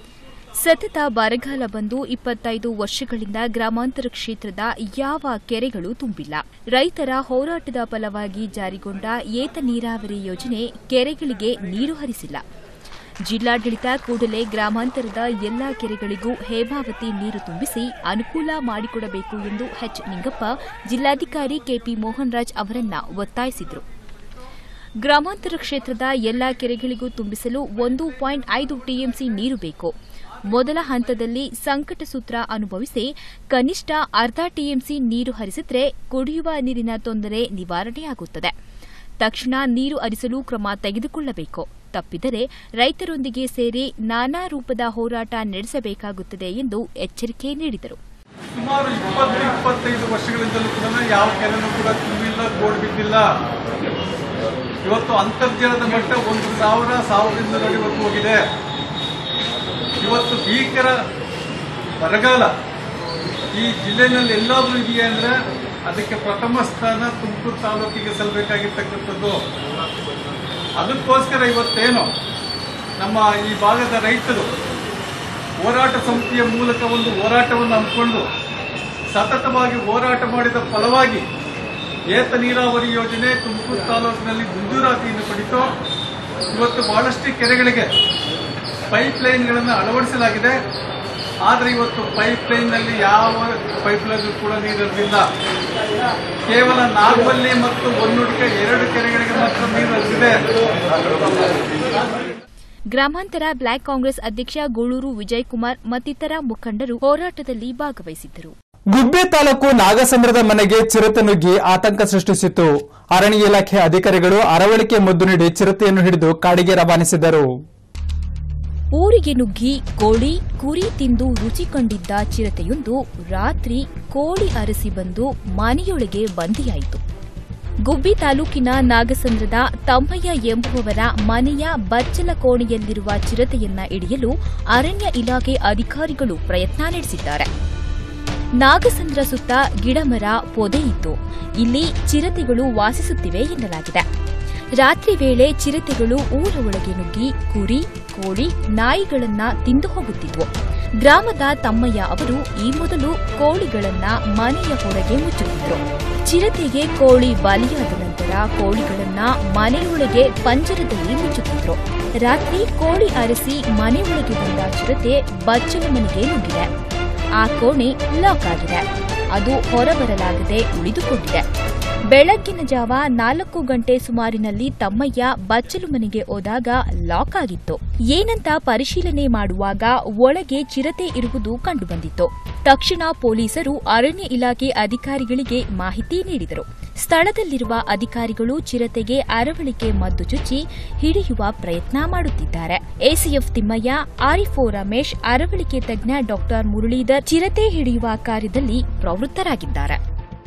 ಸತತ ಬರಗಾಲ ಬಂದು ಇಪ್ಪತ್ತೈದು ವರ್ಷಗಳಿಂದ ಗ್ರಾಮಾಂತರ ಕ್ಷೇತ್ರದ ಯಾವ ಕೆರೆಗಳು ತುಂಬಿಲ್ಲ ರೈತರ ಹೋರಾಟದ ಫಲವಾಗಿ ಜಾರಿಗೊಂಡ ಏತ ನೀರಾವರಿ ಯೋಜನೆ ಕೆರೆಗಳಿಗೆ ನೀರು ಹರಿಸಿಲ್ಲ ಜಿಲ್ಲಾಡಳಿತ ಕೂಡಲೇ ಗ್ರಾಮಾಂತರದ ಎಲ್ಲಾ ಕೆರೆಗಳಿಗೂ ಹೇಮಾವತಿ ನೀರು ತುಂಬಿಸಿ ಅನುಕೂಲ ಮಾಡಿಕೊಡಬೇಕು ಎಂದು ಎಚ್ ನಿಂಗಪ್ಪ ಜಿಲ್ಲಾಧಿಕಾರಿ ಕೆಪಿ ಮೋಹನ್ ರಾಜ್ ಅವರನ್ನ ಒತ್ತಾಯಿಸಿದರು ಗ್ರಾಮಾಂತರ ಕ್ಷೇತ್ರದ ಎಲ್ಲಾ ಕೆರೆಗಳಿಗೂ ತುಂಬಿಸಲು ಒಂದು ಪಾಯಿಂಟ್ ಐದು ಟಿಎಂಸಿ ನೀರು ಬೇಕು ಮೊದಲ ಹಂತದಲ್ಲಿ ಸಂಕಟ ಸೂತ್ರ ಅನುಭವಿಸಿ ಕನಿಷ್ಠ ಅರ್ಧ ಟಿಎಂಸಿ ನೀರು ಹರಿಸಿದ್ರೆ ಕುಡಿಯುವ ನೀರಿನ ತೊಂದರೆ ನಿವಾರಣೆಯಾಗುತ್ತದೆ ತಕ್ಷಣ ನೀರು ಹರಿಸಲು ಕ್ರಮ ತೆಗೆದುಕೊಳ್ಳಬೇಕು ತಪ್ಪಿದರೆ ರೈತರೊಂದಿಗೆ ಸೇರಿ ನಾನಾ ರೂಪದ ಹೋರಾಟ ನಡೆಸಬೇಕಾಗುತ್ತದೆ ಎಂದು ಎಚ್ಚರಿಕೆ ನೀಡಿದರು ಸುಮಾರು ಇಪ್ಪತ್ತು ಇಪ್ಪತ್ತೈದು ವರ್ಷಗಳಿಂದಲೂ ಕೂಡ ಯಾವ ಕೆರೆನೂ ಕೂಡ ತುಂಬಿಲ್ಲ ಗೋಡ್ ಬಿದ್ದಿಲ್ಲ ಇವತ್ತು ಅಂತರ್ಜಲದ ಮಟ್ಟ ಒಂದು ಸಾವಿರ ಸಾವಿರದಿಂದ ನಡಿವರೆಗೂ ಹೋಗಿದೆ ಇವತ್ತು ಭೀಕರ ಬರಗಾಲ ಈ ಜಿಲ್ಲೆನಲ್ಲಿ ಎಲ್ಲಾದ್ರೂ ಇದೆಯಾ ಅಂದ್ರೆ ಅದಕ್ಕೆ ಪ್ರಥಮ ಸ್ಥಾನ ತುಮಕೂರು ತಾಲೂಕಿಗೆ ಸಲ್ಲಬೇಕಾಗಿರ್ತಕ್ಕಂಥದ್ದು ಅದಕ್ಕೋಸ್ಕರ ಇವತ್ತೇನು ನಮ್ಮ ಈ ಭಾಗದ ರೈತರು ಹೋರಾಟ ಸಮಿತಿಯ ಮೂಲಕ ಒಂದು ಹೋರಾಟವನ್ನು ಹಮ್ಮಿಕೊಂಡು ಸತತವಾಗಿ ಹೋರಾಟ ಮಾಡಿದ ಫಲವಾಗಿ ಏತ ನೀರಾವರಿ ಯೋಜನೆ ತುಮಕೂರು ತಾಲೂಕಿನಲ್ಲಿ ಮಂಜೂರಾತಿಯನ್ನು ಪಡಿತು ಇವತ್ತು ಬಹಳಷ್ಟು ಕೆರೆಗಳಿಗೆ ಪೈಪ್ ಲೈನ್ಗಳನ್ನು ಅಳವಡಿಸಲಾಗಿದೆ ಆದರೆ ಇವತ್ತು ಪೈಪ್ ಲೈನ್ನಲ್ಲಿ ಯಾವ ಪೈಪ್ ಲೈನ್ ಕೂಡ ನೀರಿರಲಿಲ್ಲ ಕೇವಲ ನಾಗವಲ್ಲಿ ಮತ್ತು ಒನ್ನುಡಿಕೆ ಎರಡು ಕೆರೆಗಳಿಗೆ ಮಾತ್ರ ನೀರು ಹರಿದಿದೆ ಗ್ರಾಮಾಂತರ ಬ್ಲಾಕ್ ಕಾಂಗ್ರೆಸ್ ಅಧ್ಯಕ್ಷ ಗೂಳೂರು ವಿಜಯಕುಮಾರ್ ಮತ್ತಿತರ ಮುಖಂಡರು ಹೋರಾಟದಲ್ಲಿ ಭಾಗವಹಿಸಿದ್ದರು ಗುಬ್ಬಿ ತಾಲೂಕು ನಾಗಸಂದ್ರದ ಮನೆಗೆ ಚಿರತೆ ನುಗ್ಗಿ ಆತಂಕ ಸೃಷ್ಟಿಸಿತ್ತು ಅರಣ್ಯ ಇಲಾಖೆ ಅಧಿಕಾರಿಗಳು ಅರವಳಿಕೆ ಮುದ್ದು ನೀಡಿ ಚಿರತೆಯನ್ನು ಹಿಡಿದು ಕಾಡಿಗೆ ರವಾನಿಸಿದರು ಊರಿಗೆ ನುಗ್ಗಿ ಕೋಳಿ ಕುರಿ ತಿಂದು ರುಚಿ ಕಂಡಿದ್ದ ಚಿರತೆಯೊಂದು ರಾತ್ರಿ ಕೋಳಿ ಅರಸಿ ಬಂದು ಮನೆಯೊಳಗೆ ಬಂದಿಯಾಯಿತು ಗುಬ್ಬಿ ತಾಲೂಕಿನ ನಾಗಸಂದ್ರದ ತಮ್ಮಯ್ಯ ಎಂಬುವವರ ಮನೆಯ ಬಚ್ಚಲ ಕೋಣೆಯಲ್ಲಿರುವ ಚಿರತೆಯನ್ನ ಹಿಡಿಯಲು ಅರಣ್ಯ ಇಲಾಖೆ ಅಧಿಕಾರಿಗಳು ಪ್ರಯತ್ನ ನಡೆಸಿದ್ದಾರೆ ನಾಗಸಂದ್ರ ಸುತ್ತ ಗಿಡಮರ ಪೊದೆ ಇತ್ತು ಇಲ್ಲಿ ಚಿರತೆಗಳು ವಾಸಿಸುತ್ತಿವೆ ಎನ್ನಲಾಗಿದೆ ರಾತ್ರಿ ವೇಳೆ ಚಿರತೆಗಳು ಊರ ಒಳಗೆ ನುಗ್ಗಿ ಕುರಿ ಕೋಳಿ ನಾಯಿಗಳನ್ನ ತಿಂದು ಹೋಗುತ್ತಿದ್ವು ಗ್ರಾಮದ ತಮ್ಮಯ್ಯ ಅವರು ಈ ಮೊದಲು ಕೋಳಿಗಳನ್ನ ಮನೆಯ ಹೊರಗೆ ಮುಚ್ಚುತ್ತಿದ್ರು ಚಿರತೆಗೆ ಕೋಳಿ ಬಲಿಯಾದ ನಂತರ ಕೋಳಿಗಳನ್ನ ಮನೆಯೊಳಗೆ ಪಂಜರದಲ್ಲಿ ಮುಚ್ಚುತ್ತಿದ್ರು ರಾತ್ರಿ ಕೋಳಿ ಅರಸಿ ಮನೆಯೊಳಗೆ ಬಂದ ಚಿರತೆ ಬಚ್ಚಲ ಮನೆಗೆ ನುಗ್ಗಿದೆ ಆ ಕೋಣೆ ಲಾಕ್ ಆಗಿದೆ ಅದು ಹೊರಬರಲಾಗದೆ ಉಳಿದುಕೊಂಡಿದೆ ಬೆಳಗ್ಗಿನ ಜಾವ ನಾಲ್ಕು ಗಂಟೆ ಸುಮಾರಿನಲ್ಲಿ ತಮ್ಮಯ್ಯ ಬಚ್ಚಲು ಮನೆಗೆ ಹೋದಾಗ ಲಾಕ್ ಆಗಿತ್ತು ಏನಂತ ಪರಿಶೀಲನೆ ಮಾಡುವಾಗ ಒಳಗೆ ಚಿರತೆ ಇರುವುದು ಕಂಡುಬಂದಿತ್ತು ತಕ್ಷಣ ಪೊಲೀಸರು ಅರಣ್ಯ ಇಲಾಖೆ ಅಧಿಕಾರಿಗಳಿಗೆ ಮಾಹಿತಿ ನೀಡಿದರು ಸ್ಥಳದಲ್ಲಿರುವ ಅಧಿಕಾರಿಗಳು ಚಿರತೆಗೆ ಅರವಳಿಕೆ ಮದ್ದು ಚುಚ್ಚಿ ಹಿಡಿಯುವ ಪ್ರಯತ್ನ ಮಾಡುತ್ತಿದ್ದಾರೆ ಎಸಿಎಫ್ ತಿಮ್ಮಯ್ಯ ಆರಿಫೋ ರಮೇಶ್ ಅರವಳಿಕೆ ತಜ್ಞ ಡಾಕ್ಟರ್ ಮುರಳೀಧರ್ ಚಿರತೆ ಹಿಡಿಯುವ ಕಾರ್ಯದಲ್ಲಿ ಪ್ರವೃತ್ತರಾಗಿದ್ದಾರೆ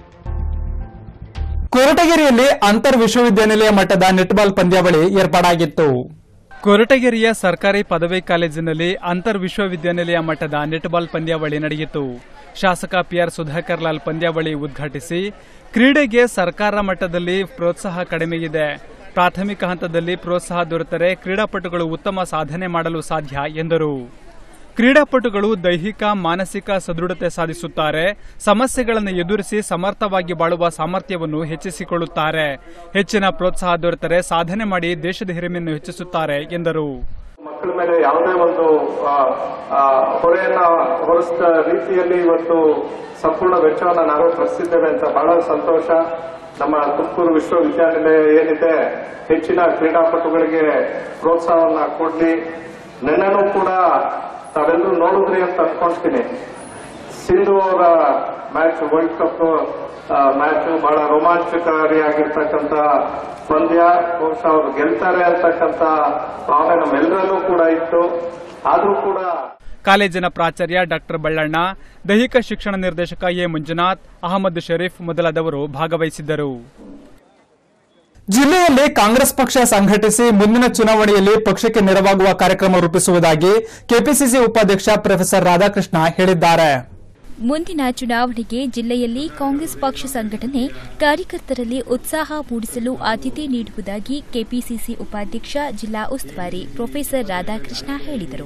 ಕೊರಟಗೆರೆಯಲ್ಲಿ ಅಂತರ್ ವಿಶ್ವವಿದ್ಯಾನಿಲಯ ಮಟ್ಟದ ನೆಟ್ಬಾಲ್ ಪಂದ್ಯಾವಳಿ ಏರ್ಪಾಡಾಗಿತ್ತು ಕೊರಟಗೆರೆಯ ಸರ್ಕಾರಿ ಪದವಿ ಕಾಲೇಜಿನಲ್ಲಿ ಅಂತರ್ ವಿಶ್ವವಿದ್ಯಾನಿಲಯ ಮಟ್ಟದ ನೆಟ್ಬಾಲ್ ಪಂದ್ಯಾವಳಿ ನಡೆಯಿತು ಶಾಸಕ ಪಿಆರ್ ಸುಧಾಕರ್ ಲಾಲ್ ಪಂದ್ಯಾವಳಿ ಉದ್ಘಾಟಿಸಿ ಕ್ರೀಡೆಗೆ ಸರ್ಕಾರ ಮಟ್ಟದಲ್ಲಿ ಪ್ರೋತ್ಸಾಹ ಕಡಿಮೆಯಿದೆ ಪ್ರಾಥಮಿಕ ಹಂತದಲ್ಲಿ ಪ್ರೋತ್ಸಾಹ ದೊರೆತರೆ ಕ್ರೀಡಾಪಟುಗಳು ಉತ್ತಮ ಸಾಧನೆ ಮಾಡಲು ಸಾಧ್ಯ ಎಂದರು ಕ್ರೀಡಾಪಟುಗಳು ದೈಹಿಕ ಮಾನಸಿಕ ಸದೃಢತೆ ಸಾಧಿಸುತ್ತಾರೆ ಸಮಸ್ಯೆಗಳನ್ನು ಎದುರಿಸಿ ಸಮರ್ಥವಾಗಿ ಬಾಳುವ ಸಾಮರ್ಥ್ಯವನ್ನು ಹೆಚ್ಚಿಸಿಕೊಳ್ಳುತ್ತಾರೆ ಹೆಚ್ಚಿನ ಪ್ರೋತ್ಸಾಹ ದೊರೆತರೆ ಸಾಧನೆ ಮಾಡಿ ದೇಶದ ಹಿರಿಮೆಯನ್ನು ಹೆಚ್ಚಿಸುತ್ತಾರೆ ಎಂದರು ಮಕ್ಕಳ ಮೇಲೆ ಯಾವುದೇ ಒಂದು ಆ, ಆ, ಹೊರೆಯನ್ನ ಹೊರಿಸಿದ ರೀತಿಯಲ್ಲಿ ಇವತ್ತು ಸಂಪೂರ್ಣ ವೆಚ್ಚವನ್ನು ನಾವೇ ಭರಿಸಿದ್ದೇವೆ ಅಂತ ಬಹಳ ಸಂತೋಷ ನಮ್ಮ ತುಮಕೂರು ವಿಶ್ವವಿದ್ಯಾನಿಲಯ ಏನಿದೆ ಹೆಚ್ಚಿನ ಕ್ರೀಡಾಪಟುಗಳಿಗೆ ಪ್ರೋತ್ಸಾಹವನ್ನ ಕೊಡ್ಲಿ ನೆನ್ನೆನೂ ಕೂಡ ತಾವೆಲ್ಲರೂ ನೋಡಿದ್ರಿ ಅಂತ ಅನ್ಕೊಂತೀನಿ ಸಿಂಧು ಅವರ ಮ್ಯಾಚ್ ವರ್ಲ್ಡ್ ಕಪ್ ಮ್ಯಾಚ್ ಬಹಳ ರೋಮಾಂಚಕಾರಿಯಾಗಿರ್ತಕ್ಕಂಥ ಪಂದ್ಯ ಬಹುಶಃ ಅವರು ಗೆಲ್ತಾರೆ ಅಂತಕ್ಕಂಥ ಭಾವನೆ ನಮ್ಮೆಲ್ಲರಲ್ಲೂ ಕೂಡ ಇತ್ತು ಆದ್ರೂ ಕೂಡ ಕಾಲೇಜಿನ ಪ್ರಾಚಾರ್ಯ ಡಾಕ್ಟರ್ ಬಳ್ಳಣ್ಣ ದೈಹಿಕ ಶಿಕ್ಷಣ ನಿರ್ದೇಶಕ ಎ ಮಂಜುನಾಥ್ ಅಹಮದ್ ಶರೀಫ್ ಮೊದಲಾದವರು ಭಾಗವಹಿಸಿದ್ದರು ಜಿಲ್ಲೆಯಲ್ಲಿ ಕಾಂಗ್ರೆಸ್ ಪಕ್ಷ ಸಂಘಟಿಸಿ ಮುಂದಿನ ಚುನಾವಣೆಯಲ್ಲಿ ಪಕ್ಷಕ್ಕೆ ನೆರವಾಗುವ ಕಾರ್ಯಕ್ರಮ ರೂಪಿಸುವುದಾಗಿ ಕೆಪಿಸಿಸಿ ಉಪಾಧ್ಯಕ್ಷ ಪ್ರೊಫೆಸರ್ ರಾಧಾಕೃಷ್ಣ ಹೇಳಿದ್ದಾರೆ ಮುಂದಿನ ಚುನಾವಣೆಗೆ ಜಿಲ್ಲೆಯಲ್ಲಿ ಕಾಂಗ್ರೆಸ್ ಪಕ್ಷ ಸಂಘಟನೆ ಕಾರ್ಯಕರ್ತರಲ್ಲಿ ಉತ್ಸಾಹ ಮೂಡಿಸಲು ಆದ್ಯತೆ ನೀಡುವುದಾಗಿ ಕೆಪಿಸಿಸಿ ಉಪಾಧ್ಯಕ್ಷ ಜಿಲ್ಲಾ ಉಸ್ತುವಾರಿ ಪ್ರೊಫೆಸರ್ ರಾಧಾಕೃಷ್ಣ ಹೇಳಿದರು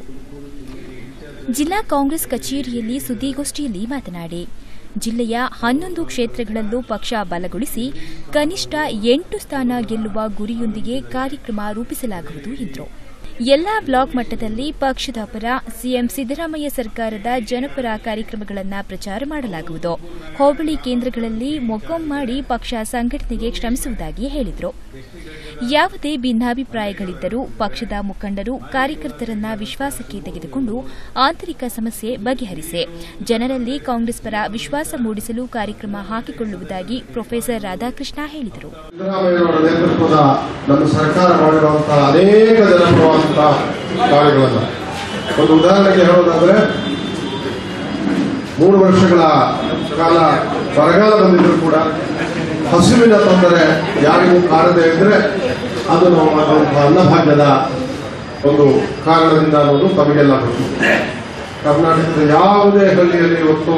ಜಿಲ್ಲಾ ಕಾಂಗ್ರೆಸ್ ಕಚೇರಿಯಲ್ಲಿ ಸುದ್ದಿಗೋಷ್ಠಿಯಲ್ಲಿ ಮಾತನಾಡಿ ಜಿಲ್ಲೆಯ ಹನ್ನೊಂದು ಕ್ಷೇತ್ರಗಳಲ್ಲೂ ಪಕ್ಷ ಬಲಗೊಳಿಸಿ ಕನಿಷ್ಠ ಎಂಟು ಸ್ಥಾನ ಗೆಲ್ಲುವ ಗುರಿಯೊಂದಿಗೆ ಕಾರ್ಯಕ್ರಮ ರೂಪಿಸಲಾಗುವುದು ಎಂದರು ಎಲ್ಲಾ ಬ್ಲಾಕ್ ಮಟ್ಟದಲ್ಲಿ ಪಕ್ಷದ ಪರ ಸಿಎಂ ಸಿದ್ದರಾಮಯ್ಯ ಸರ್ಕಾರದ ಜನಪರ ಕಾರ್ಯಕ್ರಮಗಳನ್ನು ಪ್ರಚಾರ ಮಾಡಲಾಗುವುದು ಹೋಬಳಿ ಕೇಂದ್ರಗಳಲ್ಲಿ ಮೊಕಂ ಮಾಡಿ ಪಕ್ಷ ಸಂಘಟನೆಗೆ ಶ್ರಮಿಸುವುದಾಗಿ ಹೇಳಿದರು ಯಾವುದೇ ಭಿನ್ನಾಭಿಪ್ರಾಯಗಳಿದ್ದರೂ ಪಕ್ಷದ ಮುಖಂಡರು ಕಾರ್ಯಕರ್ತರನ್ನ ವಿಶ್ವಾಸಕ್ಕೆ ತೆಗೆದುಕೊಂಡು ಆಂತರಿಕ ಸಮಸ್ಯೆ ಬಗೆಹರಿಸಿ ಜನರಲ್ಲಿ ಕಾಂಗ್ರೆಸ್ ಪರ ವಿಶ್ವಾಸ ಮೂಡಿಸಲು ಕಾರ್ಯಕ್ರಮ ಹಾಕಿಕೊಳ್ಳುವುದಾಗಿ ಪ್ರೊಫೆಸರ್ ರಾಧಾಕೃಷ್ಣ ಹೇಳಿದರು ಸಿದ್ದರಾಮಯ್ಯನವರ ನೇತೃತ್ವದ ನಮ್ಮ ಸರ್ಕಾರ ಮಾಡಿರುವಂತಹ ಅನೇಕ ಜನಪರವಾದಂತಹ ಕಾರ್ಯಗಳನ್ನು ಒಂದು ಉದಾಹರಣೆಗೆ ಹೇಳೋದಾದ್ರೆ ಮೂರು ವರ್ಷಗಳ ಕಾಲ ಬರಗಾಲ ಬಂದಿದ್ರು ಕೂಡ ಹಸುವಿನ ತೊಂದರೆ ಯಾರಿಗೂ ಕಾರದೆ ಇದ್ರೆ ಅದು ನಾವು ಮಾಡಿದಂತಹ ಅನ್ನಭಾಗ್ಯದ ಒಂದು ಕಾರಣದಿಂದ ಅನ್ನೋದು ತಮಗೆಲ್ಲ ಗೊತ್ತು ಕರ್ನಾಟಕದ ಯಾವುದೇ ಹಳ್ಳಿಯಲ್ಲಿ ಇವತ್ತು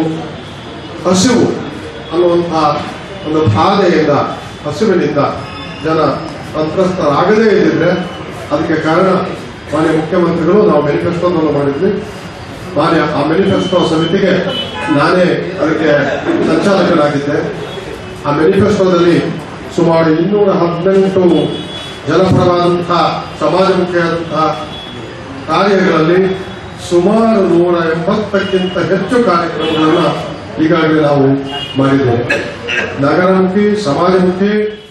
ಹಸಿವು ಅನ್ನುವಂತಹ ಒಂದು ಬಾಧೆಯಿಂದ ಹಸಿವಿನಿಂದ ಜನ ಸಂತ್ರಸ್ತರಾಗದೇ ಇದ್ದಿದ್ರೆ ಅದಕ್ಕೆ ಕಾರಣ ಮಾನ್ಯ ಮುಖ್ಯಮಂತ್ರಿಗಳು ನಾವು ಮ್ಯಾನಿಫೆಸ್ಟೋದನ್ನು ಮಾಡಿದ್ವಿ ಮಾನ್ಯ ಆ ಮ್ಯಾನಿಫೆಸ್ಟೋ ಸಮಿತಿಗೆ ನಾನೇ ಅದಕ್ಕೆ ಸಂಚಾಲಕನಾಗಿದ್ದೆ ಆ ಮ್ಯಾನಿಫೆಸ್ಟೋದಲ್ಲಿ ಸುಮಾರು ಇನ್ನೂರ ಹದಿನೆಂಟು ಜನಪರವಾದಂತಹ ಸಮಾಜಮುಖಿಯಾದಂತಹ ಕಾರ್ಯಗಳಲ್ಲಿ ಸುಮಾರು ನೂರ ಎಂಬತ್ತಕ್ಕಿಂತ ಹೆಚ್ಚು ಕಾರ್ಯಕ್ರಮಗಳನ್ನು ಈಗಾಗಲೇ ನಾವು ಮಾಡಿದ್ದೇವೆ ನಗರಮುಖಿ ಸಮಾಜಮುಖಿ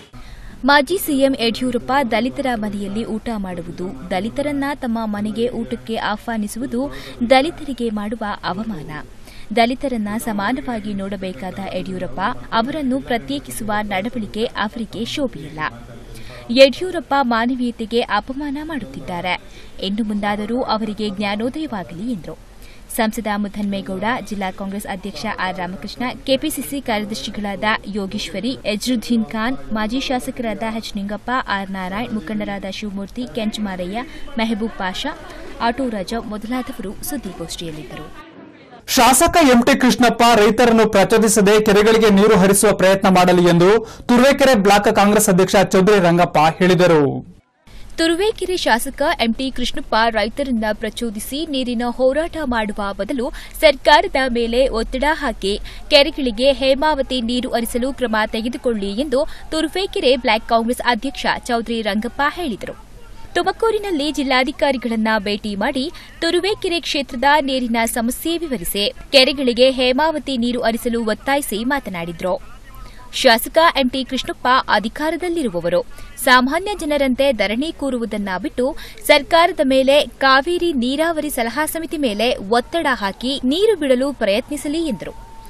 ಮಾಜಿ ಸಿಎಂ ಯಡಿಯೂರಪ್ಪ ದಲಿತರ ಮನೆಯಲ್ಲಿ ಊಟ ಮಾಡುವುದು ದಲಿತರನ್ನ ತಮ್ಮ ಮನೆಗೆ ಊಟಕ್ಕೆ ಆಹ್ವಾನಿಸುವುದು ದಲಿತರಿಗೆ ಮಾಡುವ ಅವಮಾನ ದಲಿತರನ್ನ ಸಮಾನವಾಗಿ ನೋಡಬೇಕಾದ ಯಡಿಯೂರಪ್ಪ ಅವರನ್ನು ಪ್ರತ್ಯೇಕಿಸುವ ನಡವಳಿಕೆ ಅವರಿಗೆ ಶೋಭೆಯಿಲ್ಲ ಯಡಿಯೂರಪ್ಪ ಮಾನವೀಯತೆಗೆ ಅಪಮಾನ ಮಾಡುತ್ತಿದ್ದಾರೆ ಇನ್ನು ಮುಂದಾದರೂ ಅವರಿಗೆ ಜ್ಞಾನೋದಯವಾಗಲಿ ಎಂದರು ಸಂಸದ ಮುಧನ್ಮೇಗೌಡ ಜಿಲ್ಲಾ ಕಾಂಗ್ರೆಸ್ ಅಧ್ಯಕ್ಷ ಆರ್ ರಾಮಕೃಷ್ಣ ಕೆಪಿಸಿಸಿ ಕಾರ್ಯದರ್ಶಿಗಳಾದ ಯೋಗೇಶ್ವರಿ ಎಜ್ರುದ್ದೀನ್ ಖಾನ್ ಮಾಜಿ ಶಾಸಕರಾದ ಎಚ್ ನಿಂಗಪ್ಪ ಆರ್ ನಾರಾಯಣ್ ಮುಖಂಡರಾದ ಶಿವಮೂರ್ತಿ ಕೆಂಚಮಾರಯ್ಯ ಮೆಹಬೂಬ್ ಪಾಷಾ ಆಟೋ ರಾಜ ಮೊದಲಾದವರು ಸುದ್ದಿಗೋಷ್ಠಿಯಲ್ಲಿದ್ದರು ಶಾಸಕ ಎಂಟಿ ಕೃಷ್ಣಪ್ಪ ರೈತರನ್ನು ಪ್ರಚೋದಿಸದೆ ಕೆರೆಗಳಿಗೆ ನೀರು ಹರಿಸುವ ಪ್ರಯತ್ನ ಮಾಡಲಿ ಎಂದು ತುರುವೇಕೆರೆ ಬ್ಲಾಕ್ ಕಾಂಗ್ರೆಸ್ ಅಧ್ಯಕ್ಷ ಚೌಧರಿ ರಂಗಪ್ಪ ಹೇಳಿದರು ತುರುವೇಕೆರೆ ಶಾಸಕ ಎಂಟಿ ಕೃಷ್ಣಪ್ಪ ರೈತರನ್ನ ಪ್ರಚೋದಿಸಿ ನೀರಿನ ಹೋರಾಟ ಮಾಡುವ ಬದಲು ಸರ್ಕಾರದ ಮೇಲೆ ಒತ್ತಡ ಹಾಕಿ ಕೆರೆಗಳಿಗೆ ಹೇಮಾವತಿ ನೀರು ಹರಿಸಲು ಕ್ರಮ ತೆಗೆದುಕೊಳ್ಳಿ ಎಂದು ತುರುವೇಕೆರೆ ಬ್ಲಾಕ್ ಕಾಂಗ್ರೆಸ್ ಅಧ್ಯಕ್ಷ ಚೌಧರಿ ರಂಗಪ್ಪ ಹೇಳಿದರು ತುಮಕೂರಿನಲ್ಲಿ ಜಿಲ್ಲಾಧಿಕಾರಿಗಳನ್ನ ಭೇಟಿ ಮಾಡಿ ತುರುವೇಕೆರೆ ಕ್ಷೇತ್ರದ ನೀರಿನ ಸಮಸ್ಯೆ ವಿವರಿಸಿ ಕೆರೆಗಳಿಗೆ ಹೇಮಾವತಿ ನೀರು ಹರಿಸಲು ಒತ್ತಾಯಿಸಿ ಮಾತನಾಡಿದರು ಶಾಸಕ ಎಂಟಿ ಕೃಷ್ಣಪ್ಪ ಅಧಿಕಾರದಲ್ಲಿರುವವರು ಸಾಮಾನ್ಯ ಜನರಂತೆ ಧರಣಿ ಕೂರುವುದನ್ನ ಬಿಟ್ಟು ಸರ್ಕಾರದ ಮೇಲೆ ಕಾವೇರಿ ನೀರಾವರಿ ಸಲಹಾ ಸಮಿತಿ ಮೇಲೆ ಒತ್ತಡ ಹಾಕಿ ನೀರು ಬಿಡಲು ಪ್ರಯತ್ನಿಸಲಿ ಎಂದರು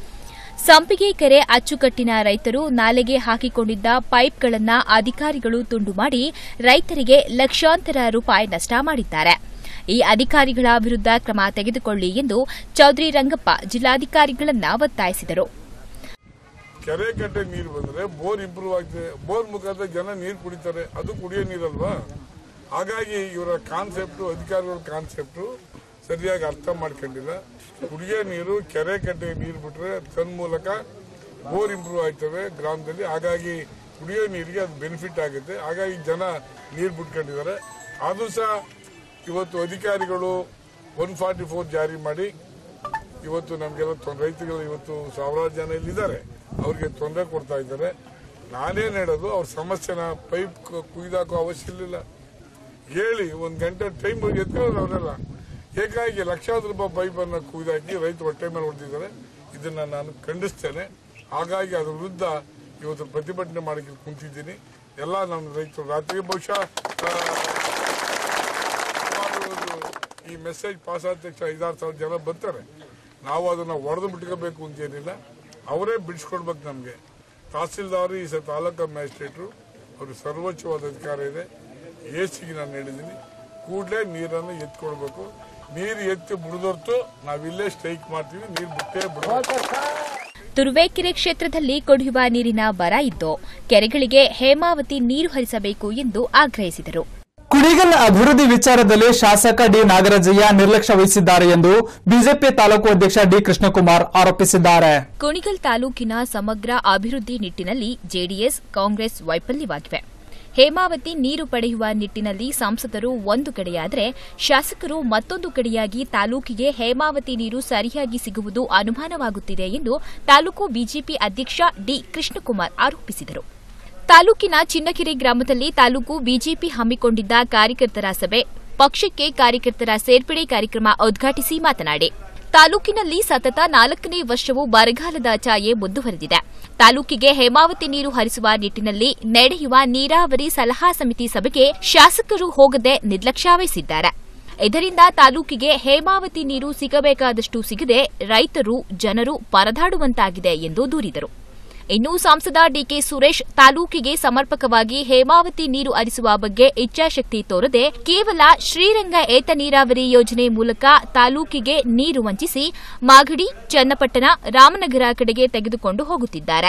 ಸಂಪಿಗೆ ಕೆರೆ ಅಚ್ಚುಕಟ್ಟಿನ ರೈತರು ನಾಲೆಗೆ ಹಾಕಿಕೊಂಡಿದ್ದ ಪೈಪ್ಗಳನ್ನು ಅಧಿಕಾರಿಗಳು ತುಂಡು ಮಾಡಿ ರೈತರಿಗೆ ಲಕ್ಷಾಂತರ ರೂಪಾಯಿ ನಷ್ಟ ಮಾಡಿದ್ದಾರೆ ಈ ಅಧಿಕಾರಿಗಳ ವಿರುದ್ಧ ಕ್ರಮ ತೆಗೆದುಕೊಳ್ಳಿ ಎಂದು ಚೌಧರಿ ರಂಗಪ್ಪ ಜಿಲ್ಲಾಧಿಕಾರಿಗಳನ್ನ ಒತ್ತಾಯಿಸಿದರು ಕೆರೆ ಕಟ್ಟೆ ನೀರು ಬಂದ್ರೆ ಬೋರ್ ಇಂಪ್ರೂವ್ ಆಗ್ತದೆ ಬೋರ್ ಮುಖಾಂತರ ಜನ ನೀರು ಕುಡಿತಾರೆ ಅದು ಕುಡಿಯೋ ನೀರಲ್ವಾ ಹಾಗಾಗಿ ಇವರ ಕಾನ್ಸೆಪ್ಟ್ ಅಧಿಕಾರಿಗಳ ಕಾನ್ಸೆಪ್ಟ್ ಸರಿಯಾಗಿ ಅರ್ಥ ಮಾಡ್ಕೊಂಡಿಲ್ಲ ಕುಡಿಯೋ ನೀರು ಕೆರೆ ಕಟ್ಟೆ ನೀರು ಬಿಟ್ರೆ ತನ್ಮೂಲಕ ಬೋರ್ ಇಂಪ್ರೂವ್ ಆಗ್ತವೆ ಗ್ರಾಮದಲ್ಲಿ ಹಾಗಾಗಿ ಕುಡಿಯೋ ನೀರಿಗೆ ಅದು ಬೆನಿಫಿಟ್ ಆಗುತ್ತೆ ಹಾಗಾಗಿ ಜನ ನೀರು ಬಿಟ್ಕೊಂಡಿದ್ದಾರೆ ಆದ್ರೂ ಸಹ ಇವತ್ತು ಅಧಿಕಾರಿಗಳು ಒನ್ ಫಾರ್ಟಿ ಫೋರ್ ಜಾರಿ ಮಾಡಿ ಇವತ್ತು ನಮಗೆಲ್ಲ ರೈತಗಳು ಇವತ್ತು ಸಾವಿರಾರು ಜನ ಇಲ್ಲಿದ್ದಾರೆ ಅವ್ರಿಗೆ ತೊಂದರೆ ಕೊಡ್ತಾ ಇದ್ದಾರೆ ನಾನೇನ್ ಹೇಳೋದು ಅವ್ರ ಸಮಸ್ಯೆನ ಪೈಪ್ ಕುಯ್ದಾಕೋ ಅವಶ್ಯ ಇರಲಿಲ್ಲ ಹೇಳಿ ಒಂದ್ ಗಂಟೆ ಟೈಮ್ ಎತ್ಕೊಳ್ಳೋರು ಅವರೆಲ್ಲ ಏಕಾಗಿ ಲಕ್ಷಾಂತರ ರೂಪಾಯಿ ಪೈಪ್ ಅನ್ನ ಕುಯ್ದಾಕಿ ರೈತ ಹೊಟ್ಟೆ ಮೇಲೆ ಹೊಡೆದಿದ್ದಾರೆ ಇದನ್ನ ನಾನು ಖಂಡಿಸ್ತೇನೆ ಹಾಗಾಗಿ ಅದ್ರ ವಿರುದ್ಧ ಇವತ್ತು ಪ್ರತಿಭಟನೆ ಮಾಡಕ್ಕೆ ಕುಂತಿದ್ದೀನಿ ಎಲ್ಲ ನಮ್ಮ ರೈತರು ರಾತ್ರಿ ಬಹುಶಃ ಆ, ಸುಮಾರು ಒಂದು ಈ ಮೆಸೇಜ್ ಪಾಸ್ ಆದ ತಕ್ಷಣ ಐದಾರು ಸಾವಿರ ಜನ ಬರ್ತಾರೆ ನಾವು ಅದನ್ನ ಹೊಡೆದು ಬಿಟ್ಕೋಬೇಕು ಅಂತೇನಿಲ್ಲ ಅವರೇ ಬಿಡಿಸ್ಕೊಡ್ಬೇಕು ನಮಗೆ ತಹಸೀಲ್ದಾರ್ ಈ ಸ ತಾಲೂಕಾ ಮ್ಯಾಜಿಸ್ಟ್ರೇಟ್ರು ಅವ್ರಿಗೆ ಸರ್ವೋಚ್ಚವಾದ ಅಧಿಕಾರ ಇದೆ ಎಸಿಗೆ ನಾನು ಹೇಳಿದ್ದೀನಿ ಕೂಡಲೇ ನೀರನ್ನು ಎತ್ಕೊಡ್ಬೇಕು ನೀರು ಎತ್ತಿ ಬಿಡದೊರ್ತು ನಾವಿಲ್ಲೇ ಸ್ಟ್ರೈಕ್ ಮಾಡ್ತೀವಿ ನೀರು ಬಿಟ್ಟೇ ಬಿಡಬೇಕು ತುರುವೇಕೆರೆ ಕ್ಷೇತ್ರದಲ್ಲಿ ಕುಡಿಯುವ ನೀರಿನ ಬರ ಇದ್ದು ಕೆರೆಗಳಿಗೆ ಹೇಮಾವತಿ ನೀರು ಹರಿಸಬೇಕು ಎಂದು ಆಗ್ರಹಿಸಿದರು ಕುಣಿಗಲ್ ಅಭಿವೃದ್ಧಿ ವಿಚಾರದಲ್ಲಿ ಶಾಸಕ ಡಿ ನಾಗರಾಜಯ್ಯ ನಿರ್ಲಕ್ಷ್ಯ ವಹಿಸಿದ್ದಾರೆ ಎಂದು ಬಿಜೆಪಿ ತಾಲೂಕು ಅಧ್ಯಕ್ಷ ಡಿ ಕೃಷ್ಣಕುಮಾರ್ ಆರೋಪಿಸಿದ್ದಾರೆ ಕುಣಿಗಲ್ ತಾಲೂಕಿನ ಸಮಗ್ರ ಅಭಿವೃದ್ಧಿ ನಿಟ್ಟಿನಲ್ಲಿ ಜೆಡಿಎಸ್ ಕಾಂಗ್ರೆಸ್ ವೈಫಲ್ಯವಾಗಿವೆ ಹೇಮಾವತಿ ನೀರು ಪಡೆಯುವ ನಿಟ್ಟಿನಲ್ಲಿ ಸಂಸದರು ಒಂದು ಕಡೆಯಾದರೆ ಶಾಸಕರು ಮತ್ತೊಂದು ಕಡೆಯಾಗಿ ತಾಲೂಕಿಗೆ ಹೇಮಾವತಿ ನೀರು ಸರಿಯಾಗಿ ಸಿಗುವುದು ಅನುಮಾನವಾಗುತ್ತಿದೆ ಎಂದು ತಾಲೂಕು ಬಿಜೆಪಿ ಅಧ್ಯಕ್ಷ ಡಿ ಕೃಷ್ಣಕುಮಾರ್ ಆರೋಪಿಸಿದರು ತಾಲೂಕಿನ ಚಿನ್ನಕೆರೆ ಗ್ರಾಮದಲ್ಲಿ ತಾಲೂಕು ಬಿಜೆಪಿ ಹಮ್ಮಿಕೊಂಡಿದ್ದ ಕಾರ್ಯಕರ್ತರ ಸಭೆ ಪಕ್ಷಕ್ಕೆ ಕಾರ್ಯಕರ್ತರ ಸೇರ್ಪಡೆ ಕಾರ್ಯಕ್ರಮ ಉದ್ಘಾಟಿಸಿ ಮಾತನಾಡಿ ತಾಲೂಕಿನಲ್ಲಿ ಸತತ ನಾಲ್ಕನೇ ವರ್ಷವೂ ಬರಗಾಲದ ಛಾಯೆ ಮುಂದುವರೆದಿದೆ ತಾಲೂಕಿಗೆ ಹೇಮಾವತಿ ನೀರು ಹರಿಸುವ ನಿಟ್ಟಿನಲ್ಲಿ ನಡೆಯುವ ನೀರಾವರಿ ಸಲಹಾ ಸಮಿತಿ ಸಭೆಗೆ ಶಾಸಕರು ಹೋಗದೆ ನಿರ್ಲಕ್ಷ್ಯ ವಹಿಸಿದ್ದಾರೆ ಇದರಿಂದ ತಾಲೂಕಿಗೆ ಹೇಮಾವತಿ ನೀರು ಸಿಗಬೇಕಾದಷ್ಟು ಸಿಗದೆ ರೈತರು ಜನರು ಪರದಾಡುವಂತಾಗಿದೆ ಎಂದು ದೂರಿದರು ಇನ್ನು ಸಂಸದ ಡಿಕೆ ಸುರೇಶ್ ತಾಲೂಕಿಗೆ ಸಮರ್ಪಕವಾಗಿ ಹೇಮಾವತಿ ನೀರು ಹರಿಸುವ ಬಗ್ಗೆ ಇಚ್ಛಾಶಕ್ತಿ ತೋರದೆ ಕೇವಲ ಶ್ರೀರಂಗ ಏತ ನೀರಾವರಿ ಯೋಜನೆ ಮೂಲಕ ತಾಲೂಕಿಗೆ ನೀರು ವಂಚಿಸಿ ಮಾಗಡಿ ಚನ್ನಪಟ್ಟಣ ರಾಮನಗರ ಕಡೆಗೆ ತೆಗೆದುಕೊಂಡು ಹೋಗುತ್ತಿದ್ದಾರೆ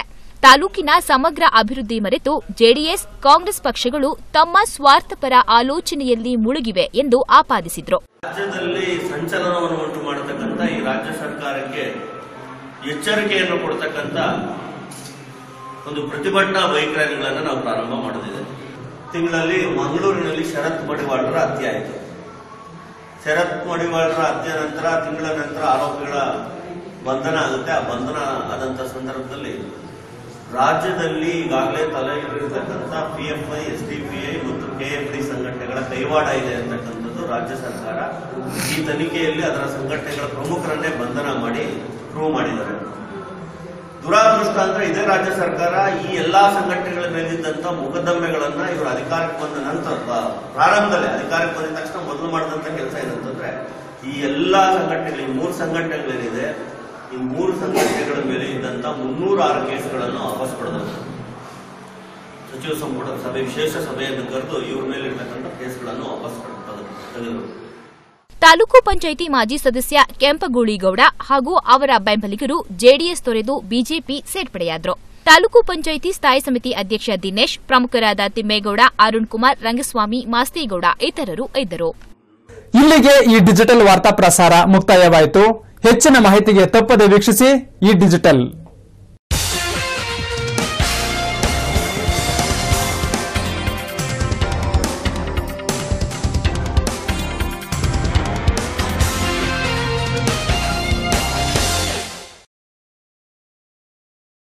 ತಾಲೂಕಿನ ಸಮಗ್ರ ಅಭಿವೃದ್ಧಿ ಮರೆತು ಜೆಡಿಎಸ್ ಕಾಂಗ್ರೆಸ್ ಪಕ್ಷಗಳು ತಮ್ಮ ಸ್ವಾರ್ಥಪರ ಆಲೋಚನೆಯಲ್ಲಿ ಮುಳುಗಿವೆ ಎಂದು ಆಪಾದಿಸಿದರು ರಾಜ್ಯದಲ್ಲಿ ಸಂಚಲನವನ್ನು ಉಂಟು ಮಾಡತಕ್ಕಂಥ ಈ ರಾಜ್ಯ ಸರ್ಕಾರಕ್ಕೆ ಎಚ್ಚರಿಕೆಯನ್ನು ಕೊಡ್ತಕ್ಕಂಥ ಒಂದು ಪ್ರತಿಭಟನಾ ವೈಖರಿಗಳನ್ನು ನಾವು ಪ್ರಾರಂಭ ಮಾಡೋದಿದೆ ತಿಂಗಳಲ್ಲಿ ಮಂಗಳೂರಿನಲ್ಲಿ ಶರತ್ ಮಡಿವಾಳರ ಹತ್ಯೆ ಆಯಿತು ಶರತ್ ಮಡಿವಾಳರ ಹತ್ಯೆ ನಂತರ ತಿಂಗಳ ನಂತರ ಆರೋಪಿಗಳ ಬಂಧನ ಆಗುತ್ತೆ ಆ ಬಂಧನ ಆದಂತ ಸಂದರ್ಭದಲ್ಲಿ ರಾಜ್ಯದಲ್ಲಿ ಈಗಾಗಲೇ ತಲೆ ಹಿಡಿದಿರ್ತಕ್ಕಂಥ P F I S D P I ಮತ್ತು ಕೆ ಎಫ್ ಡಿ ಸಂಘಟನೆಗಳ ಕೈವಾಡ ಇದೆ ಅಂತಕ್ಕಂಥದ್ದು ರಾಜ್ಯ ಸರ್ಕಾರ ಈ ತನಿಖೆಯಲ್ಲಿ ಅದರ ಸಂಘಟನೆಗಳ ಪ್ರಮುಖರನ್ನೇ ಬಂಧನ ಮಾಡಿ ಪ್ರೂವ್ ಮಾಡಿದ್ದಾರೆ ದುರಾದೃಷ್ಟ ಅಂದ್ರೆ ಇದೇ ರಾಜ್ಯ ಸರ್ಕಾರ ಈ ಎಲ್ಲಾ ಸಂಘಟನೆಗಳ ಮೇಲಿದ್ದಂತ ಮೊಕದ್ದಮೆಗಳನ್ನ ಇವರು ಅಧಿಕಾರಕ್ಕೆ ಬಂದ ನಂತರ ಬ- ಪ್ರಾರಂಭದಲ್ಲೇ ಅಧಿಕಾರಕ್ಕೆ ಬಂದ ತಕ್ಷಣ ಮೊದಲು ಮಾಡಿದಂತ ಕೆಲಸ ಏನಂತಂದ್ರೆ ಈ ಎಲ್ಲಾ ಸಂಘಟನೆಗಳು ಈ ಮೂರು ಸಂಘಟನೆಗಳೇನಿದೆ ಈ ಮೂರು ಸಂಘಟನೆಗಳ ಮೇಲೆ ಇದ್ದಂತ ಮುನ್ನೂರ ಆರು ಕೇಸ್ಗಳನ್ನು ವಾಪಸ್ ಪಡೆದರು ಸಚಿವ ಸಂಪುಟ ಸಭೆ ವಿಶೇಷ ಸಭೆಯನ್ನು ಕರೆದು ಇವ್ರ ಮೇಲೆ ಇರ್ತಕ್ಕಂಥ ಕೇಸ್ಗಳನ್ನು ವಾಪಸ್ ಪಡೆದು ತೆಗೆದರು ತಾಲೂಕು ಪಂಚಾಯಿತಿ ಮಾಜಿ ಸದಸ್ಯ ಕೆಂಪಗೂಳಿಗೌಡ ಹಾಗೂ ಅವರ ಬೆಂಬಲಿಗರು ಜೆಡಿಎಸ್ ತೊರೆದು ಬಿಜೆಪಿ ಸೇರ್ಪಡೆಯಾದರು ತಾಲೂಕು ಪಂಚಾಯಿತಿ ಸ್ಥಾಯಿ ಸಮಿತಿ ಅಧ್ಯಕ್ಷ ದಿನೇಶ್ ಪ್ರಮುಖರಾದ ತಿಮ್ಮೇಗೌಡ ಅರುಣ್ ಕುಮಾರ್ ರಂಗಸ್ವಾಮಿ ಮಾಸ್ತಿಗೌಡ ಇತರರು ಇದ್ದರು ಇಲ್ಲಿಗೆ ಈ ಡಿಜಿಟಲ್ ವಾರ್ತಾ ಪ್ರಸಾರ ಮುಕ್ತಾಯವಾಯಿತು ಹೆಚ್ಚಿನ ಮಾಹಿತಿಗೆ ತಪ್ಪದೆ ವೀಕ್ಷಿಸಿ ಈ ಡಿಜಿಟಲ್